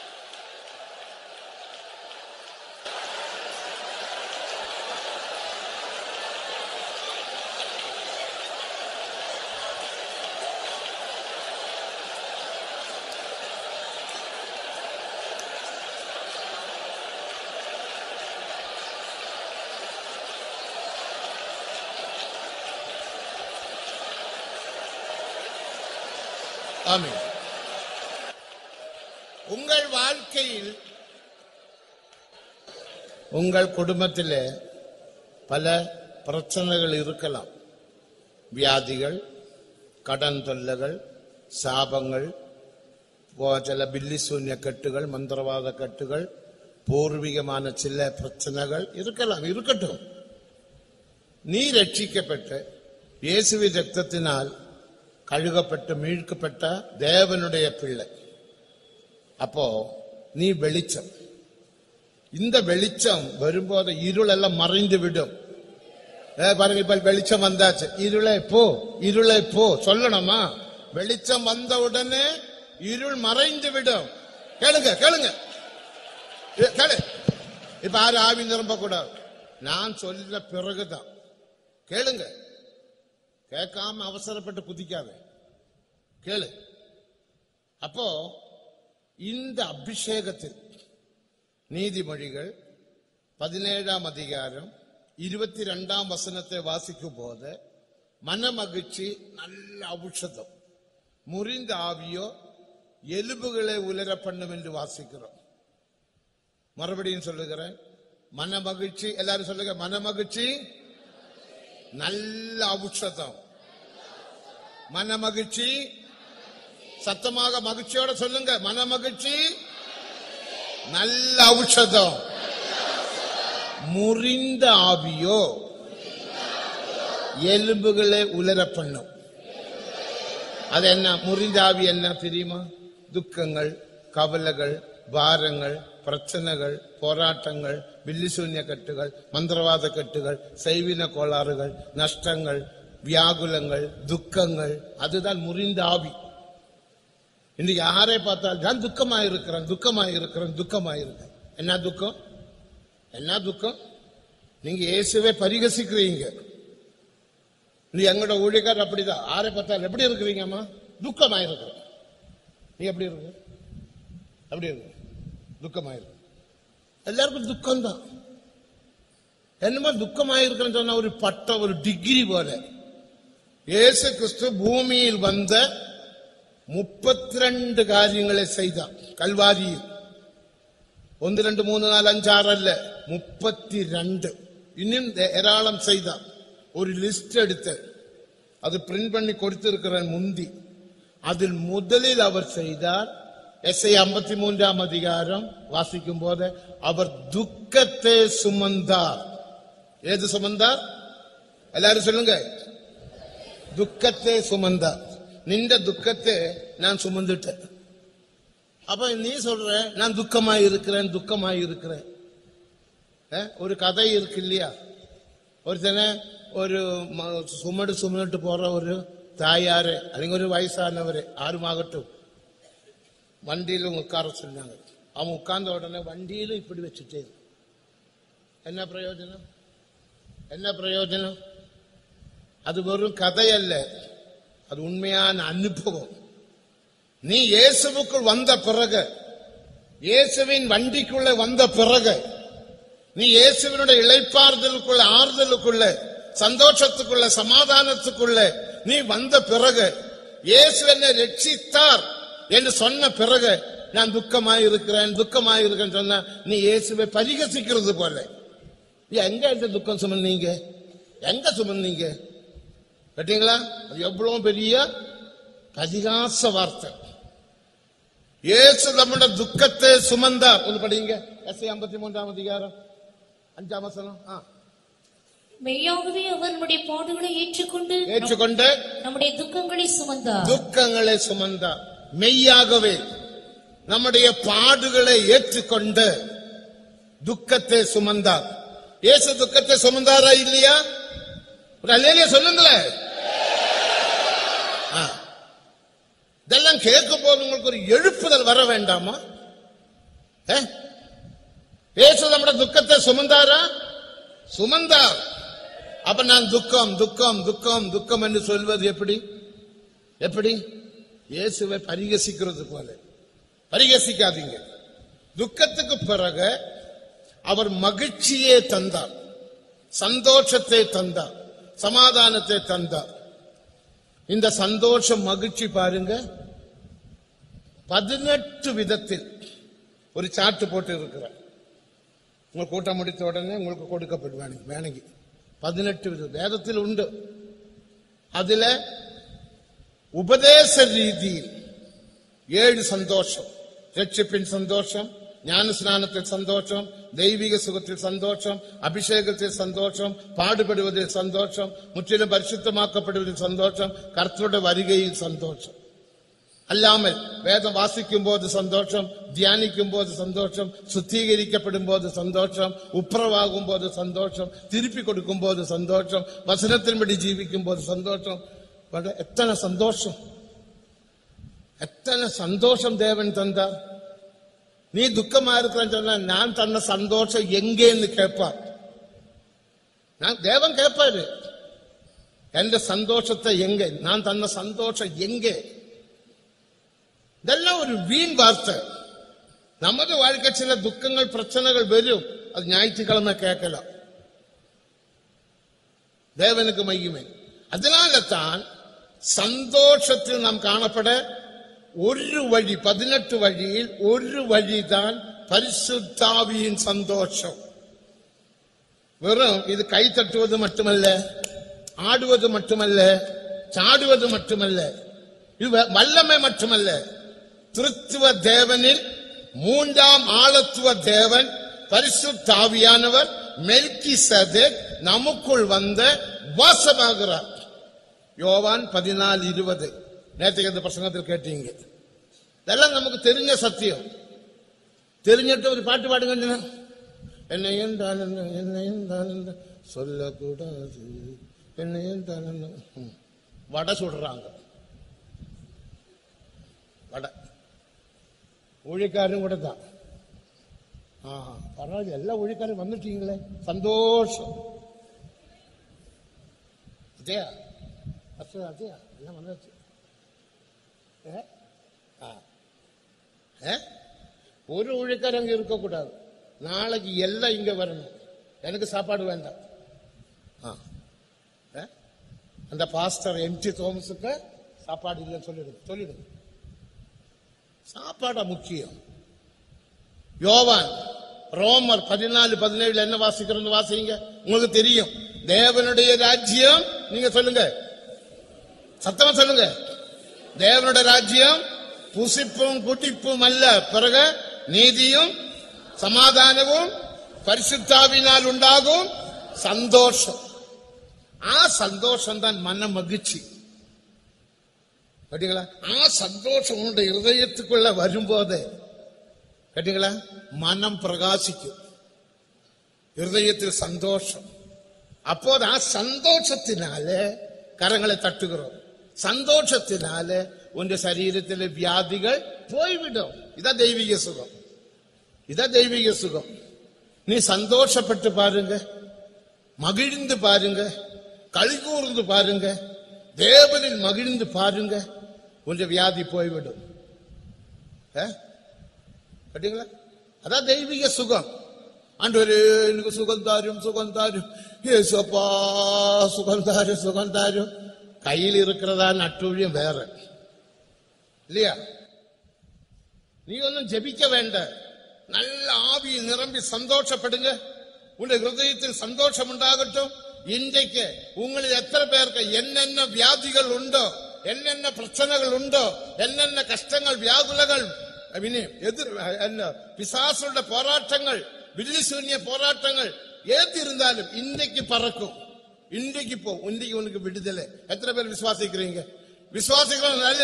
ஆமென் உங்கள் வாழ்க்கையில் உங்கள் குடும்பத்திலே பல பிரச்சனைகள் இருக்கலாம் வியாதிகள் கடன் தொல்லைகள் சாபங்கள் போ- சில பில்லி சூன்ய கட்டுகள் மந்திரவாத கட்டுகள் பூர்வீகமான சில பிரச்சனைகள் இருக்கலாம் இருக்கட்டும் நீ ரட்சிக்கப்பட்டு இயேசுவின் ரத்தத்தினால் கழுகப்பட்டு மீட்கப்பட்ட தேவனுடைய பிள்ளை அப்போ நீ வெளிச்சம் இந்த வெளிச்சம் வரும்போது இருளெல்லாம் மறைந்து விடும் ஏ, பாருங்க இப்ப வெளிச்சம் வந்தாச்சு இருளை போ இருளை போ சொல்லணுமா வெளிச்சம் வந்த உடனே இருள் மறைந்து விடும் கேளுங்க கேளுங்க ஏ, கேளு இப்ப யாரு ஆவி நிரம்ப கூடாது நான் சொல்ல பிறகுதான் கேளுங்க கேட்காம அவசரப்பட்டு குதிக்காத கேளு அப்போ இந்த அபிஷேகத்தில் நீதிமொழிகள் பதினேழாம் அதிகாரம் இருபத்தி ரெண்டாம் வசனத்தை வாசிக்கும் போது மனமகிழ்ச்சி நல்ல ஔஷதம் முறிந்த ஆவியோ எலும்புகளை உலர பண்ணும் என்று வாசிக்கிறோம் மறுபடியும் சொல்லுகிறேன் மனமகிழ்ச்சி எல்லாரும் சொல்லுங்க மனமகிழ்ச்சி நல்ல ஔஷதம் மனமகிழ்ச்சி சத்தமாக மகிழ்ச்சியோட சொல்லுங்க மனமகிழ்ச்சி நல்ல ஔஷதம் முறிந்த ஆவியோ எலும்புகளை உலர பண்ணும் அது என்ன முறிந்த ஆவி என்ன தெரியுமா துக்கங்கள் கவலைகள் பாரங்கள் பிரச்சனைகள் போராட்டங்கள் வில்லிசூன்ய கட்டுகள் மந்திரவாத கட்டுகள் செய்வின கோளாறுகள் நஷ்டங்கள் வியாகுலங்கள் துக்கங்கள் அதுதான் முறிந்த ஆவி இன்னைக்கு யாரை பார்த்தால் நான் துக்கமா இருக்கிறேன் துக்கமா இருக்கிறேன் துக்கமா இருக்கிறேன் என்ன துக்கம் என்ன துக்கம் நீங்க இயேசுவே பரிகசிக்கிறீங்க நீ எங்களோட ஊழியக்காரர் அப்படிதான் யாரை பார்த்தால் எப்படி இருக்கிறீங்கம்மா துக்கமா இருக்கிறேன் நீ எப்படி இருக்கு எப்படி இருக்கு துக்கமா இருக்கு எல்லாருக்கும் துக்கம்தான் என்னமா துக்கமா இருக்கிறேன்னு சொன்ன ஒரு பட்டம் ஒரு டிகிரி போல இயேசு கிறிஸ்து பூமியில் வந்த முப்பத்தி ரெண்டு காரியங்களை செய்தான் கல்வாரியில் ഒന്ന് രണ്ട് മൂന്ന് നാല് അഞ്ചാറല്ല മുപ്പത്തിരണ്ട് ഇനിയും ഏരാളം ചെയ്ത ഒരു ലിസ്റ്റ് എടുത്ത് അത് പ്രിന്റ് பண்ணி கொடுத்திருக்கிற முந்தி அதில் முதலில் அவர் செய்தார் எஸ் ஐ ஐம்பத்தி மூன்றாம் அதிகாரம் வாசிக்கும் போது அவர் துக்கத்தை சுமந்தார் ஏது சுமந்தார் எல்லாரும் சொல்லுங்க துக்கத்தை சுமந்தார் நின்ற துக்கத்தை நான் சுமந்துட்டேன் அப்ப நீ சொல்ற நான் துக்கமா இருக்கிறேன் துக்கமா இருக்கிறேன் ഏ? ഒരു കഥ ഇருக்கு இல்லையா ഒരുത്തനെ ഒരു മ- സുമട് സുമന്നിട്ട് പോற ഒരു தாயாரு അല്ലെങ്കിൽ ഒരു വയസ്സാനവര് ആരുമാകട്ടും வண்டியில உட்கார சொன்னாங்க அவன் உட்கார்ந்த உடனே வண்டியிலும் இப்படி வச்சுட்டே இரு. என்ன பிரயோஜனம் என்ன பிரயோஜனம் அது வெறும் கதையல்ல அது உண்மையான அனுபவம் நீ இயேசுவுக்குள் வந்த பிறகு இயேசுவின் வண்டிக்குள்ள வந்த பிறகு நீ இயேசுவினுடைய இளைப்பாறுதலுக்குள்ள ஆறுதலுக்குள்ள சந்தோஷத்துக்குள்ள சமாதானத்துக்குள்ள நீ வந்த பிறகு இயேசு என்னை ரட்சித்தார் என்று சொன்ன பிறகு நான் துக்கமாய் இருக்கிறேன் துக்கமாய் இருக்கேன்னு சொன்னா நீ இயேசுவை பரிகசிக்கிறது போல எங்க இந்த துக்கம் சுமந்தீங்க எங்க சுமந்தீங்க கேட்டீங்களா அது எவ்வளவு பெரிய பரிகாச வார்த்தை இயேசு നമ്മുടെ ദുഃഖത്തെ சுமந்தார் ഒന്ന് പഠിங்க എസ് അമ്പത്തി മൂന്നാം അധികാരം അഞ്ചാം വസനം ആ மெய்யாகவே அவர் நம்முடைய பாடுகளை ஏற்றுக்கொண்டு ഏറ്റുകൊണ്ട് நம்முடைய துக்கங்களை சுமந்தார் துக்கங்களை சுமந்தார் மெய்யாகவே நம்முடைய பாடுகளை ஏற்றுக்கொண்டு துக்கத்தை சுமந்தார் இயேசு துக்கத்தை சுமந்தாரா இல்லையா ஒரு அல்லையா சொல்லுங்களேன் ஆ. இதெல்லாம் கேட்கும் போது உங்களுக்கு ஒரு எழுப்புதல் வர வேண்டாமா ஏ? இயேசு நம்முடைய துக்கத்தை சுமந்தாரா சுமந்தார் அப்ப நான் துக்கம் துக்கம் துக்கம் துக்கம் என்று சொல்வது எப்படி எப்படி இயேசுவை பரிகசிக்கிறது போல பரிகசிக்காதீங்க துக்கத்துக்கு பிறகு அவர் மகிழ்ச்சியே தந்தார் சந்தோஷத்தை தந்தார் சமாதானத்தை தந்தார் இந்த சந்தோஷம் மகிழ்ச்சி பாருங்க பதினெட்டு விதத்தில் ஒரு சாட்டு போட்டு இருக்கிறார் உங்க கூட்டம் முடித்த உடனே உங்களுக்கு கொடுக்கப்படுவாங்க வேணுங்க பதினெட்டு விதம் வேதத்தில் உண்டு அதுல ഉപദേശ രീതിയിൽ ഏഴ് സന്തോഷം രക്ഷിപ്പിൻ സന്തോഷം ജ്ഞാനസ്നാനത്തിൽ സന്തോഷം ദൈവിക സുഖത്തിൽ സന്തോഷം അഭിഷേകത്തിൽ സന്തോഷം പാടുപെടുവതിൽ സന്തോഷം മുற்றிலும் പരിശുദ്ധമാക്കപ്പെടുവതിൽ സന്തോഷം കർത്തരുടെ വരികയിൽ സന്തോഷം അല്ലാമൽ വേദം വാസിക്കുമ്പോൾ സന്തോഷം ധ്യാനിക്കുമ്പോൾ സന്തോഷം ശുദ്ധീകരിക്കപ്പെടുമ്പോൾ സന്തോഷം ഉപ്രവാകുമ്പോൾ സന്തോഷം തിരുപ്പി കൊടുക്കുമ്പോൾ സന്തോഷം വചനത്തിൻപടി ജീവിക്കുമ്പോൾ സന്തോഷം വളരെ എത്ര സന്തോഷം எத்தனை சந்தோஷம் தேவன் தந்தார் நீ துக்கமா இருக்கிறன்னு சொன்னா நான் தன்ன சந்தோஷம் எங்கேன்னு கேட்பார் நான் தேவன் கேட்பாரு എന്റെ സന്തോഷത്തെ എങ്ക ഞാൻ തന്ന സന്തോഷം എങ്കെ ഇതെല്ലാം ഒരു വീൺ വാർത്ത നമ്മുടെ வாழ்க்கை ചില ദുഃഖങ്ങൾ പ്രശ്നങ്ങൾ വരും അത് ഞായറ്റിക്കിഴമ കേൾക്കല தேவனுக்கு மகிமை அதனால தான் சந்தோஷத்தில் நாம் காணப்பட ஒரு வழி பதினெட்டு வழியில் ஒரு வழிதான் பரிசுத்தாவியின் சந்தோஷம் வெறும் இது கை தட்டுவது மட்டுமல்ல ஆடுவது மட்டுமல்ல சாடுவது மட்டுமல்ல இது வ- வல்லமை மட்டுமல்ல திருத்துவ தேவனில் மூன்றாம் ஆழத்துவ தேவன் பரிசுத்தாவியானவர் மெல்கி நமக்குள் வந்த வாசமாகிறார் யோவான் பதினாலு இருபது நேற்றுக்கு அந்த பிரசங்கத்தில் கேட்டீங்க இதெல்லாம் நமக்கு தெரிஞ்ச சத்தியம் தெரிஞ்சிட்டு ஒரு பாட்டு பாடுங்க என்னையும் தான் என்னையும் தான் சொல்லக்கூடாது என்னையும் தான் ம். வடை சுடுறாங்க வடை ஊழிக்காரரும் கூட தான் ஆ பரவாயில்ல எல்லா ஊழிக்காரும் வந்துட்டீங்களே சந்தோஷம் அதையா அசு அதையா எல்லாம் வந்தாச்சு ஏ? ஆ. ஏ? ஒரு ஊழிக்காரர் அங்க இருக்கக்கூடாது நாளைக்கு எல்லாம் இங்க வரணும் எனக்கு சாப்பாடு வேண்டாம் ஆ. ஏ? அந்த பாஸ்டர் எம்டி தோமஸுக்கு சாப்பாடு இல்லைன்னு சொல்லிடுங்க சொல்லிடுங்க சாப்பாடா முக்கியம் யோவான் ரோமர் பதினாலு பதினேழுல என்ன வாசிக்கிறது வாசிங்க உங்களுக்கு தெரியும் தேவனுடைய ராஜ்யம் நீங்க சொல்லுங்க சத்தமா சொல்லுங்க தேவனுடைய ராஜ்யம் புசிப்பும் குடிப்பும் அல்ல பிறகு நீதியும் சமாதானமும் பரிசுத்தாவினால் உண்டாகும் சந்தோஷம் ஆ சந்தோஷம் தான் மன மகிழ்ச்சி கேட்டீங்களா ஆ சந்தோஷம் உங்களுடைய இருதயத்துக்குள்ள வரும்போது கேட்டீங்களா மனம் பிரகாசிக்கும் இருதயத்தில் சந்தோஷம் அப்போது ആ സന്തോഷത്തിനാല് കരങ്ങളെ തട്ടുகிறோம் സന്തോഷത്തിനാല് ഉന്റെ ശരീരത്തിലെ വ്യാധികൾ പോയിവിടും ഇതാ ദൈവിക സുഖം ഇതാ ദൈവിക സുഖം நீ சந்தோஷப்பட்டு பாருங்க மகிழ்ந்து பாருங்க களி கூர்ந்து பாருங்க தேவனில் மகிழ்ந்து பாருங்க உங்க வியாதி போய்விடும் ஏ? கேட்டீங்களா அதான் தெய்வீக சுகம் ஆண்டவரே எனக்கு சுகம் தாரும் சுகம் தாரும் ஏசப்பா சுகம் தாரும் சுகம் தாரும் கையில் இருக்கிறதா நட்டுழியம் வேற இல்லையா நீ ஒன்றும் ஜெபிக்க வேண்டாம் நல்ல ஆவியில் நிரம்பி சந்தோஷப்படுங்க உங்க ஹிருதயத்தில் சந்தோஷம் உண்டாகட்டும் இன்றைக்கு உங்களில் எத்தனை பேருக்கு என்னென்ன வியாதிகள் உண்டோ என்னென்ன பிரச்சனைகள் உண்டோ என்னென்ன கஷ்டங்கள் வியாகுலங்கள் പിന്നെ എതിർ എന്ന പിശാസുകളുടെ പോരാട്ടങ്ങൾ വില്ലിശൂന്യ പോരാട്ടങ്ങൾ ഏതിരുന്നാലും ഇന്ത്യക്ക് പറക്കും ഇന്ത്യക്ക് പോ ഇന്ത്യക്ക് ഉനക്ക് വിടുതല് എത്ര പേർ വിശ്വാസിக்கிறீங்க விசுவாசிக்கிறோம் நல்ல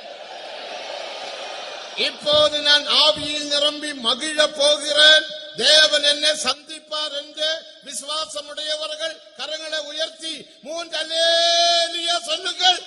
இப்போது நான் ஆவியில் நிரம்பி மகிழ போகிறேன் தேவன் என்னை சந்திப்பார் என்று விசுவாசமுடையவர்கள் கரங்களை உயர்த்தி மூன்று அல்லேலியா சொல்லுங்கள்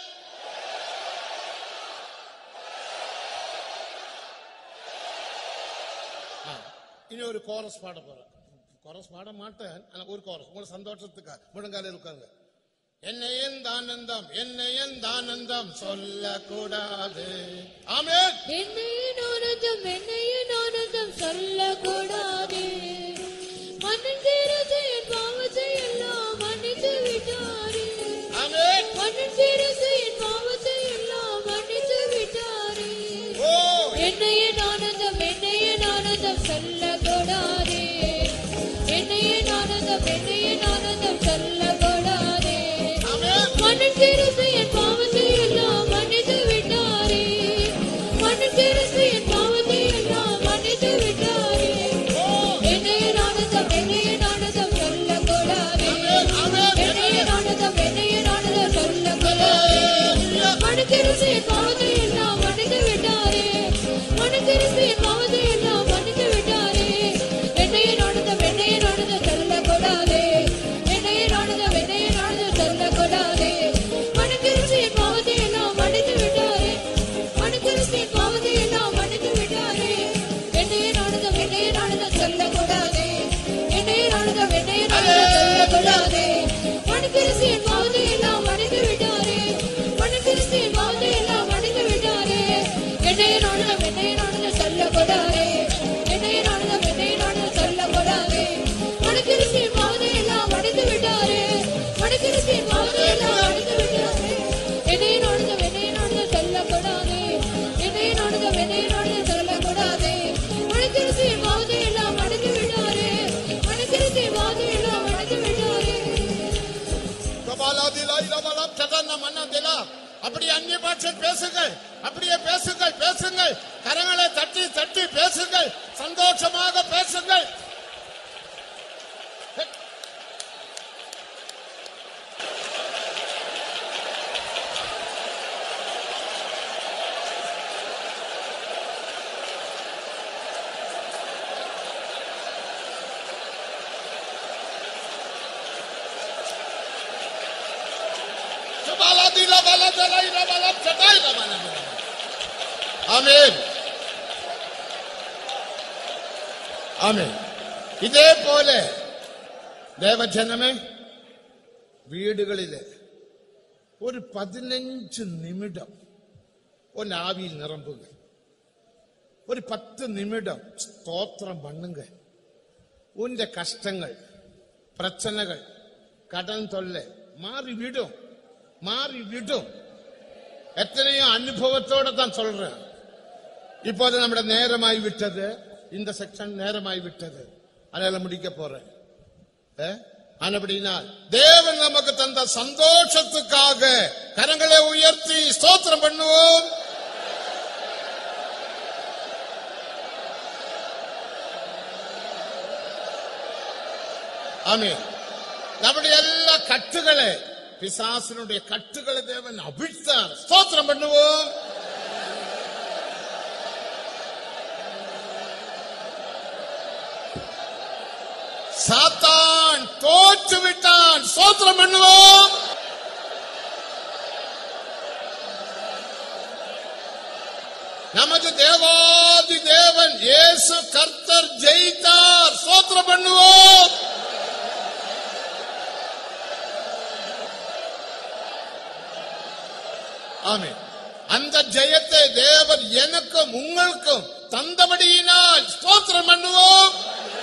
ஆ, இனி ஒரு கோரஸ் பாட போறேன் கோரஸ் பாட மாட்டேன் ஆனா ஒரு கோரஸ் உங்களை சந்தோஷத்துக்கா முழங்கால இருக்காங்க என்னையன் தானந்தம் என்னையன் தானந்தம் சொல்லக்கூடாது ஆமென் என்னையின் ஆனந்தம் என்னையின் ஆனந்தம் சொல்லக்கூடாதே மன்னன் தீரது என் பாவத்தை எல்லாம் மன்னித்து விட்டாரே ஆமென் மன்னன் தீரது என் பாவத்தை எல்லாம் மன்னித்து விட்டாரே ஓ என்னையின் ஆனந்தம் என்னையின் ஆனந்தம் சொல்லக்கூடாதே என்னையின் ஆனந்தம் என்னையின் ஆனந்தம் சொல்லக்கூடாதே ஆமென் மன்னன் தீரது என் பாவத்தை எல்லாம் மன்னித்து விட்டாரே மன்னன் தீரது என் பாவத்தை எல்லாம் மன்னித்து விட்டாரே என்னையின் ஆனந்தம் என்னையின் ஆனந்தம் சொல்லக்கூடாதே என்னையின் ஆனந்தம் என்னையின் ஆனந்தம் சொல்லக்கூடாதே மனதிருசி என் பாவத்தை எல்லாம் மன்னித்து விட்டாரே மனதிருசி என் பாவத்தை எல்லாம் மன்னித்து விட்டாரே என்னையின் ஆனந்தம் என்னையின் ஆனந்தம் சொல்லக்கூடாதே என்னையின் ஆனந்தம் என்னையின் ஆனந்தம் சொல்லக்கூடாதே மனதிருசி என் பாவத்தை எல்லாம் மன்னித்து விட்டாரே மனதிருசி என் பாவத்தை எல்லாம் மன்னித்து விட்டாரே என்னையின் ஆனந்தம் என்னையின் ஆனந்தம் சொல்லக்கூடாதே என்னையின் ஆனந்தம் என்னையின் ஆனந்தம் சொல்லக்கூடாதே மனதிருசி என் பாவத்தை எல்லாம் மன்னித்து விட்டாரே மனதிருசி என் பாவத்தை எல்லாம் மன்னித்து விட்டாரே என்னையின் ஆனந்தம் என்னையின் ஆனந்தம் சொல்லக்கூடாதே என்னையின் ஆனந்தம் என்னையின் ஆனந்தம் சொல்லக்கூடாதே மனதிருசி என் பாவத்தை எல்லாம் மன்னித்து விட்டாரே மனதிருசி என் பாவத்தை எல்லாம் மன்னித்து விட்டாரே என்னையின் ஆனந்தம் என்னையின் ஆனந்தம் சொல்லக்கூடாதே என்னையின் ஆனந்தம் என்னையின் ஆனந்தம் சொல்லக்கூடாதே மனதிருசி என் பாவத்தை எல்லாம் மன்னித்து விட்டாரே மனதிருசி என் பாவத்தை எல்லாம் மன்னித்து விட்டாரே கபாலாதிலா இலவலம் சதன்ன மன்னதிலா அப்படி அந்நிய பாஷை பேசுங்கள் அப்படியே பேசுங்கள் பேசுங்கள் கரங்களை தட்டி தட்டி பேசுங்கள் சந்தோஷமாக பேசுங்கள் கபாலாதிலா வலதலா இலவலம் சதாய் ரமணம் ஆமென் ஆமென் இதே போல ദേവജനമേ വീടുകളില് ഒരു പതിനഞ്ച് നിമിடம் ഒന്ന് ആവിയിൽ നിറമ്പുക ഒരു പത്ത് നിമിடம் സ്തോത്രം பண்ணுங்க உന്റെ கஷ்டங்கள் பிரச்சனைகள் கடன் தொல்லை மாறி விடும் மாறி விடும் எத்தனையோ அனுபவத்தோட தான் சொல்றேன் இப்போது நம்முடைய நேரமாய் விட்டது இந்த செக்ஷன் நேரமாய் விட்டது அதனால முடிக்க போறேன் அஹ்? ஆனபடினால் தேவன் நமக்கு தந்த சந்தோஷத்துக்காக கரங்களை உயர்த்தி ஸ்தோத்திரம் பண்ணுவோம் ആമേ നമ്മുടെ എല്ലാ കട്ടുകളെ பிசாசினுடைய கட்டுகளை தேவன் அவிழ்த்தார் ஸ்தோத்திரம் பண்ணுவோம் சாத்தான் தோற்று விட்டான் ஸ்தோத்திரம் பண்ணுவோம் நமது தேவாதி தேவன் இயேசு கர்த்தர் ஜெயித்தார் ஸ்தோத்திரம் பண்ணுவோம் ஆமென் அந்த ஜெயத்தை தேவன் எனக்கும் உங்களுக்கும் தந்தபடியினால் ஸ்தோத்திரம் பண்ணுவோம்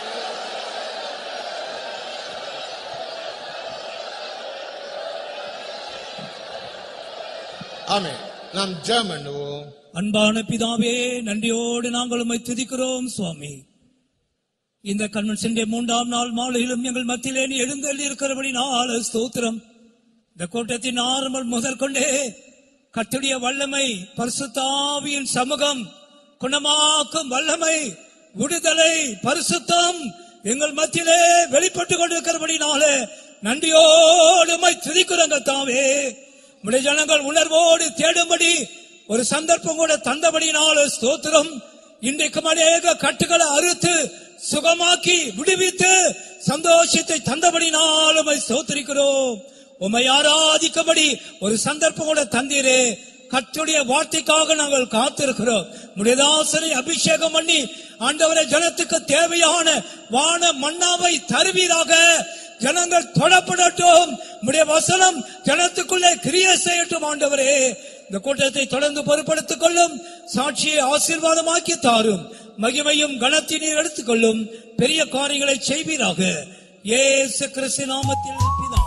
ஆமென் நாம் ஜெபம் பண்ணுவோம் அன்பான பிதாவே நன்றியோடு நாங்கள் உம்மை துதிக்கிறோம் சுவாமி இந்த கன்வென்ஷனுடைய மூன்றாம் நாள் மாலையிலும் எங்கள் மத்தியிலே நீ எழுந்தள்ளி இருக்கிறபடி நாள் ஸ்தோத்திரம் இந்த கூட்டத்தின் ஆரம்பம் முதல் கொண்டே கத்துடைய வல்லமை பரிசுத்தாவியின் சமூகம் குணமாக்கும் வல்லமை விடுதலை பரிசுத்தம் எங்கள் மத்தியிலே வெளிப்பட்டு கொண்டிருக்கிறபடினாலே நன்றியோடு உம்மை துதிக்கிறோங்க தாவே உடைய ஜனங்கள் உணர்வோடு தேடும்படி ஒரு சந்தர்ப்பம் கூட தந்தபடினால ஸ்தோத்திரம் இன்றைக்கும் அநேக கட்டுகளை அறுத்து சுகமாக்கி விடுவித்து சந்தோஷத்தை தந்தபடினால் உம்மை ஸ்தோத்திரிக்கிறோம் உம்மை ஆராதிக்கும்படி ஒரு சந்தர்ப்பம் கூட தந்தீரே கர்த்தருடைய வார்த்தைக்காக நாங்கள் காத்திருக்கிறோம் முடியதாசனை அபிஷேகம் பண்ணி ஆண்டவரை ஜனத்துக்கு தேவையான வான மன்னாவை தருவீராக ஜனங்கள் தொடப்படட்டும் உடைய வசனம் ஜனத்துக்குள்ளே கிரியை செய்யட்டும் ஆண்டவரே இந்த கூட்டத்தை தொடர்ந்து பொறுப்படுத்திக் கொள்ளும் சாட்சியை ஆசீர்வாதமாக்கி தாரும் மகிமையும் கனத்தினை எடுத்துக் கொள்ளும் பெரிய காரியங்களை செய்வீராக ஏசு கிறிஸ்து நாமத்தில் பிதா